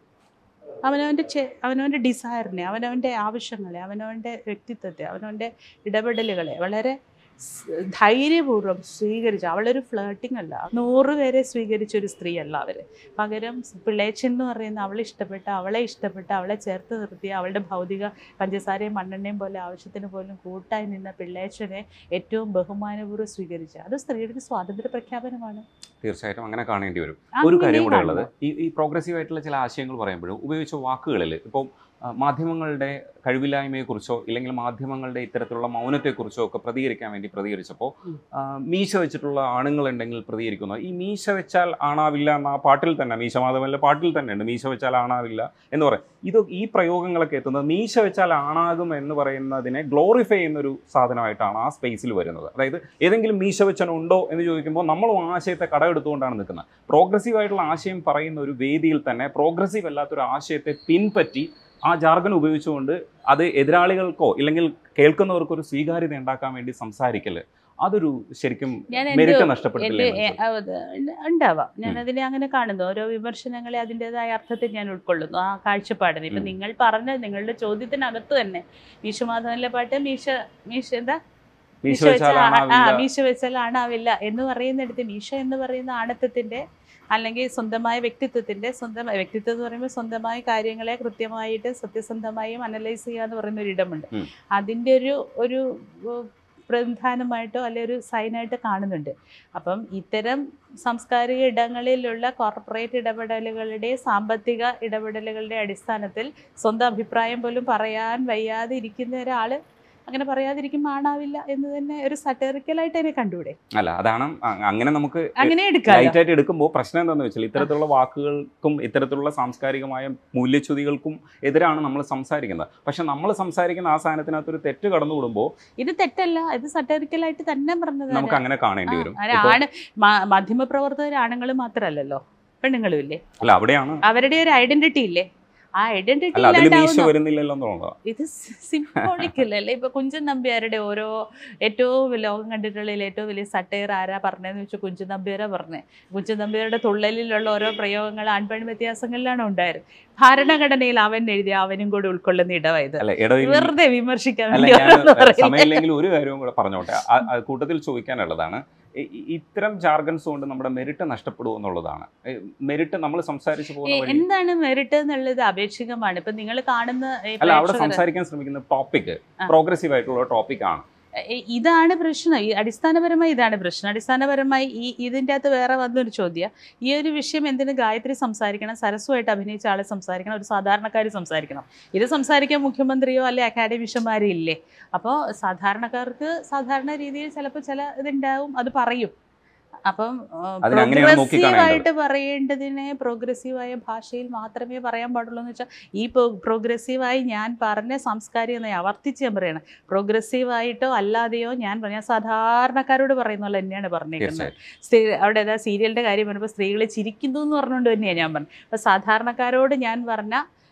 അവനവൻ്റെ ചെ അവനവൻ്റെ ഡിസയറിനെ അവനവൻ്റെ ആവശ്യങ്ങളെ അവനവൻ്റെ വ്യക്തിത്വത്തെ അവനവൻ്റെ ഇടപെടലുകളെ വളരെ സ് ധൈര്യപൂർവ്വം സ്വീകരിച്ചു അവളൊരു ഫ്ലേട്ടിംഗ് അല്ല നൂറ് പേരെ സ്വീകരിച്ച ഒരു സ്ത്രീയല്ല അവർ പകരം പിള്ളേച്ചൻ എന്ന് പറയുന്ന അവളെ ഇഷ്ടപ്പെട്ട അവളെ ഇഷ്ടപ്പെട്ട അവളെ ചേർത്ത് നിർത്തിയ അവളുടെ ഭൗതിക പഞ്ചസാരയും മണ്ണെണ്ണയും പോലെ ആവശ്യത്തിന് പോലും കൂട്ടായി നിന്ന പിള്ളേച്ചനെ ഏറ്റവും ബഹുമാനപൂർവ്വം സ്വീകരിച്ച അത് സ്ത്രീയുടെ ഒരു സ്വാതന്ത്ര്യ പ്രഖ്യാപനമാണ് തീർച്ചയായിട്ടും അങ്ങനെ കാണേണ്ടി വരും അങ്ങനെ ഒരു കാര്യം കൂടെ കാണണം. ഉള്ളത് ഈ ഈ പ്രോഗ്രസീവ് ആയിട്ടുള്ള ചില ആശയങ്ങൾ പറയുമ്പോഴും ഉപയോഗിച്ച വാക്കുകളിൽ ഇപ്പോൾ ആ, മാധ്യമങ്ങളുടെ കഴിവില്ലായ്മയെക്കുറിച്ചോ ഇല്ലെങ്കിൽ മാധ്യമങ്ങളുടെ ഇത്തരത്തിലുള്ള മൗനത്തെക്കുറിച്ചോ ഒക്കെ പ്രതികരിക്കാൻ വേണ്ടി പ്രതികരിച്ചപ്പോൾ ഉം. ആ, മീശ വെച്ചിട്ടുള്ള ആണുങ്ങളുണ്ടെങ്കിൽ പ്രതികരിക്കുന്നു ഈ മീശ വെച്ചാൽ ആണാവില്ല എന്ന ആ പാട്ടിൽ തന്നെ മീശ മാധവന്റെ പാട്ടിൽ തന്നെ ഉണ്ട് മീശ വെച്ചാൽ ആണാവില്ല എന്ന് പറയും ഇത് ഈ പ്രയോഗങ്ങളൊക്കെ എത്തുന്നത് മീശ വെച്ചാൽ ആണാകും എന്ന് പറയുന്നതിനെ ഗ്ലോറിഫൈ ചെയ്യുന്നൊരു സാധനമായിട്ടാണ് ആ സ്പേസിൽ വരുന്നത് അതായത് ഏതെങ്കിലും മീശ വെച്ചൻ ഉണ്ടോ എന്ന് ചോദിക്കുമ്പോൾ നമ്മളും ആ ആശയത്തെ കടമെടുത്തുകൊണ്ടാണ് നിൽക്കുന്നത് പ്രോഗ്രസീവ് ആയിട്ടുള്ള ആശയം പറയുന്ന ഒരു വേദിയിൽ തന്നെ പ്രോഗ്രസീവ് അല്ലാത്തൊരു ആശയത്തെ പിൻപറ്റി ആ ജാർഗൻ ഉപയോഗിച്ചുകൊണ്ട് അത് എതിരാളികൾക്കോ ഇല്ലെങ്കിൽ കേൾക്കുന്നവർക്കോ ഒരു സ്വീകാര്യത ഉണ്ടാക്കാൻ വേണ്ടി സംസാരിക്കല് അതൊരു ശരിക്കും ഞാൻ എൻ്റെ മെരിറ്റ് എൻ്റെ നഷ്ടപ്പെട്ടില്ലേ ഏ, അത് ഉണ്ടാവാം ഞാൻ അതിനെ അങ്ങനെ കാണുന്നു ഓരോ വിമർശനങ്ങളെ അതിൻ്റെതായ അർത്ഥത്തിൽ ഞാൻ ഉൾക്കൊള്ളുന്നു ആ കാഴ്ചപ്പാടിന് ഇപ്പം ഉം. നിങ്ങൾ പറഞ്ഞ നിങ്ങളുടെ ചോദ്യത്തിനകത്ത് തന്നെ മീശമാധവനിലെ പാട്ട് മീശ മീശ എന്താ മീശ വെച്ചാൽ വെച്ചാൽ ആ- ആ ആണാവില്ല മീശ വെച്ചാൽ ആണാവില്ല എന്ന് പറയുന്നിടത്ത് മീശ എന്ന് പറയുന്ന ആണത്വത്തിന്റെ അല്ലെങ്കിൽ സ്വന്തമായ വ്യക്തിത്വത്തിന്റെ സ്വന്തം വ്യക്തിത്വം എന്ന് പറയുമ്പോൾ സ്വന്തമായ കാര്യങ്ങളെ കൃത്യമായിട്ട് സത്യസന്ധമായും അനലൈസ് ചെയ്യുക എന്ന് പറയുന്ന ഒരു ഇടമുണ്ട് ഉം. അതിൻ്റെ ഒരു ഒരു ഉം, പ്രധാനമായിട്ടോ അല്ലെ ഒരു സൈനായിട്ട് കാണുന്നുണ്ട് അപ്പം ഇത്തരം സാംസ്കാരിക ഇടങ്ങളിലുള്ള കോർപ്പറേറ്റ് ഇടപെടലുകളുടെ സാമ്പത്തിക ഇടപെടലുകളുടെ അടിസ്ഥാനത്തിൽ സ്വന്തം അഭിപ്രായം പോലും പറയാൻ വയ്യാതെ ഇരിക്കുന്ന ഒരാൾ അങ്ങനെ പറയാതിരിക്കുമ്പോൾ ആണാവില്ല എന്ന് തന്നെ ഒരു സറ്ററിക്കലായിട്ട് അതിനെ കണ്ടുകൂടെ അല്ല അതാണ് അ- അങ്ങനെ നമുക്ക് അങ്ങനെ എടുക്കാം ലൈറ്റ് ആയിട്ട് എടുക്കുമ്പോൾ പ്രശ്നം എന്താണെന്ന് വെച്ചാൽ ഇത്തരത്തിലുള്ള വാക്കുകൾക്കും ഇത്തരത്തിലുള്ള സാംസ്കാരികമായ മൂല്യച്യുതികൾക്കും എതിരാണ് നമ്മൾ സംസാരിക്കുന്നത് പക്ഷെ നമ്മൾ സംസാരിക്കുന്ന ആ സാധനത്തിനകത്ത് ഒരു തെറ്റ് കടന്നുകൂടുമ്പോൾ ഇത് തെറ്റല്ല ഇത് സറ്ററിക്കലായിട്ട് തന്നെ പറഞ്ഞതാണ് നമുക്ക് അങ്ങനെ കാണേണ്ടി വരും ആ, ഇപ്പോ- ആണ് മാ- മാധ്യമപ്രവർത്തകർ ആണുങ്ങൾ മാത്രമല്ലോ പെണ്ണുങ്ങളും ഇല്ലേ അല്ല അവിടെയാണ് അവരുടെ ഒരു ഐഡന്റിറ്റി ഇല്ലേ ആ ഐഡന്റിറ്റി അല്ല അതിൽ മീശ ഇല്ലാണ്ടാവുന്നു വരുന്നില്ലല്ലോ എന്നുള്ളതാ ഇത് സിംബോളിക്കൽ അല്ലേ ഇപ്പൊ കുഞ്ചൻ നമ്പ്യാരുടെ ഓരോ ഏറ്റവും ലോകം കണ്ടിട്ടുള്ളതിൽ ഏറ്റവും വലിയ സട്ടയർ ആരാ പറഞ്ഞതെന്ന് വെച്ചാൽ കുഞ്ചൻ നമ്പ്യാരാ പറഞ്ഞത് കുഞ്ചൻ നമ്പ്യാരുടെ തുള്ളലിലുള്ള ഓരോ പ്രയോഗങ്ങൾ ആൺപെൺ വ്യത്യാസങ്ങളിലാണ് ഉണ്ടായത് ഭരണഘടനയിൽ അവൻ എഴുതിയ അവനും കൂടി ഉൾക്കൊള്ളുന്ന ഇടവായത് അല്ല ഇടയിൽ വെറുതെ വിമർശിക്കാൻ അല്ല വേണ്ടി ഞാൻ ഓരോന്ന് പറയുന്നത്. സമയമില്ലെങ്കിൽ ഒരു കാര്യവും കൂടെ പറഞ്ഞോട്ടെ ആ- ആ കൂട്ടത്തിൽ ചോദിക്കാനുള്ളതാണ് ഇ- ഇ- ഇത്തരം ജാർഗൻസ് കൊണ്ട് നമ്മുടെ മെറിറ്റ് നഷ്ടപ്പെടുമോ എന്നുള്ളതാണ് മെറിറ്റ് നമ്മൾ സംസാരിച്ചു ഏ, പോകുന്ന വഴി എന്താണ് മെറിറ്റ് എന്നുള്ളത് അപേക്ഷികമാണ് ഇപ്പൊ നിങ്ങൾ കാണുന്ന ഏ, അല്ല അവിടെ പ്രേക്ഷകര് സംസാരിക്കാൻ ശ്രമിക്കുന്ന ടോപ്പിക് ആ. പ്രോഗ്രസീവ് ആയിട്ടുള്ള ടോപ്പിക് ആണ് ഏ, ഇതാണ് പ്രശ്നം ഈ അടിസ്ഥാനപരമായി ഇതാണ് പ്രശ്നം അടിസ്ഥാനപരമായി ഈ ഇതിൻ്റെ അകത്ത് വേറെ വന്നൊരു ചോദ്യം ഈ ഒരു വിഷയം എന്തിന് ഗായത്രി സംസാരിക്കണം സരസ്വമായിട്ട് അഭിനയിച്ച ആളെ സംസാരിക്കണം ഒരു സാധാരണക്കാർ സംസാരിക്കണം ഇത് സംസാരിക്കാൻ മുഖ്യമന്ത്രിയോ അല്ലെ അക്കാഡമിഷ്യന്മാരോ ഇല്ലേ അപ്പോൾ സാധാരണക്കാർക്ക് സാധാരണ രീതിയിൽ ചിലപ്പോൾ ചില ഇതുണ്ടാവും അത് പറയും അപ്പം അതിനെ അങ്ങനെയാണ് നോക്കിക്കാണേണ്ടത്. ആയിട്ട് പറയേണ്ടതിനെ പ്രോഗ്രസീവായ ഭാഷയിൽ മാത്രമേ പറയാൻ പാടുള്ളൂ എന്ന് വെച്ചാൽ ഈ പ്രോഗ്രസീവായി ഞാൻ പറഞ്ഞ സാംസ്കാരിക നയം ആവർത്തിച്ച് ഞാൻ പറയണം പ്രോഗ്രസീവായിട്ടോ അല്ലാതെയോ ഞാൻ പറഞ്ഞ സാധാരണക്കാരോട് പറയുന്നുള്ള തന്നെയാണ് പറഞ്ഞേക്കുന്നത് തീർച്ചയായും സ്ത്രീ അവിടെ ഏതാ സീരിയലിൻ്റെ കാര്യം പറഞ്ഞപ്പോൾ സ്ത്രീകൾ ചിരിക്കുന്നു എന്ന് പറഞ്ഞുകൊണ്ട് തന്നെയാണ് ഞാൻ പറഞ്ഞത് അപ്പോൾ സാധാരണക്കാരോട് ഞാൻ പറഞ്ഞ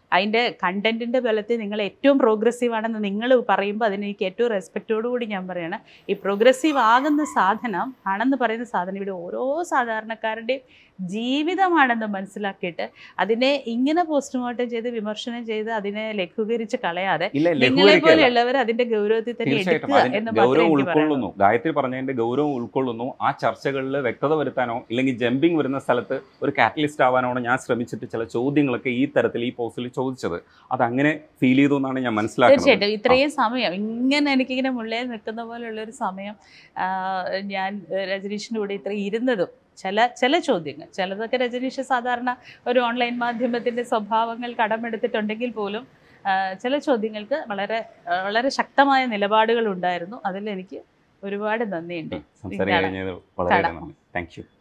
അതിൻ്റെ കണ്ടന്റിൻ്റെ ബലത്തിൽ നിങ്ങൾ ഏറ്റവും പ്രോഗ്രസീവ് ആണെന്ന് നിങ്ങൾ പറയുമ്പോൾ അതിന് എനിക്ക് ഏറ്റവും റെസ്പെക്റ്റോടു കൂടി ഞാൻ പറയണം ഈ പ്രോഗ്രസീവ് ആകുന്ന സാധനം ആണെന്ന് പറയുന്ന സാധനം ഇവിടെ ഓരോ സാധാരണക്കാരുടെയും ജീവിതമാണെന്ന് മനസ്സിലാക്കിയിട്ട് അതിനെ ഇങ്ങനെ പോസ്റ്റ്മോർട്ടം ചെയ്ത് വിമർശനം ചെയ്ത് അതിനെ ലഘൂകരിച്ച് കളയാതെ ഇല്ല നിങ്ങളെ ലഘൂകരിക്കല്ല പോലെയുള്ളവർ അതിന്റെ ഗൗരവത്തിൽ തന്നെ തീർച്ചയായിട്ടും എടുക്കുക അതിന്റെ എന്ന് മാത്രമേ ഗൗരവം എനിക്ക് പറയാനുള്ളൂ ഉൾക്കൊള്ളുന്നു ഗായത്രി പറഞ്ഞതിന്റെ ഗൗരവം ഉൾക്കൊള്ളുന്നു ആ ചർച്ചകളിൽ വ്യക്തത വരുത്താനോ ഇല്ലെങ്കിൽ ജമ്പിങ് വരുന്ന സ്ഥലത്ത് ഒരു കാറ്റലിസ്റ്റ് ആവാനോ ഞാൻ ശ്രമിച്ചിട്ട് ചില ചോദ്യങ്ങളൊക്കെ ഈ തരത്തിൽ ഈ പോസ്റ്റിൽ ചോദിച്ചത് അത് അങ്ങനെ ഫീൽ ചെയ്തു എന്നാണ് ഞാൻ മനസ്സിലാക്കുന്നത് തീർച്ചയായിട്ടും ഇത്രയും സമയം ഇങ്ങനെ എനിക്കിങ്ങനെ മുള്ളേ നിൽക്കുന്ന പോലെയുള്ള ഒരു സമയം ആ, ഞാൻ ഏഹ്, രജനീഷിൻ്റെ കൂടെ ഇത്ര ഇരുന്നതും ചില ചില ചോദ്യങ്ങൾ ചിലതൊക്കെ രജനീഷ് സാധാരണ ഒരു ഓൺലൈൻ മാധ്യമത്തിൻ്റെ സ്വഭാവങ്ങൾ കടമെടുത്തിട്ടുണ്ടെങ്കിൽ പോലും ആ, ചില ചോദ്യങ്ങൾക്ക് വളരെ ആ, വളരെ ശക്തമായ നിലപാടുകൾ ഉണ്ടായിരുന്നു അതിൽ എനിക്ക് ഒരുപാട് നന്ദിയുണ്ട് സംസാരിക്കാൻ കഴിഞ്ഞത് വളരെ കാണാം. നന്ദി താങ്ക് യു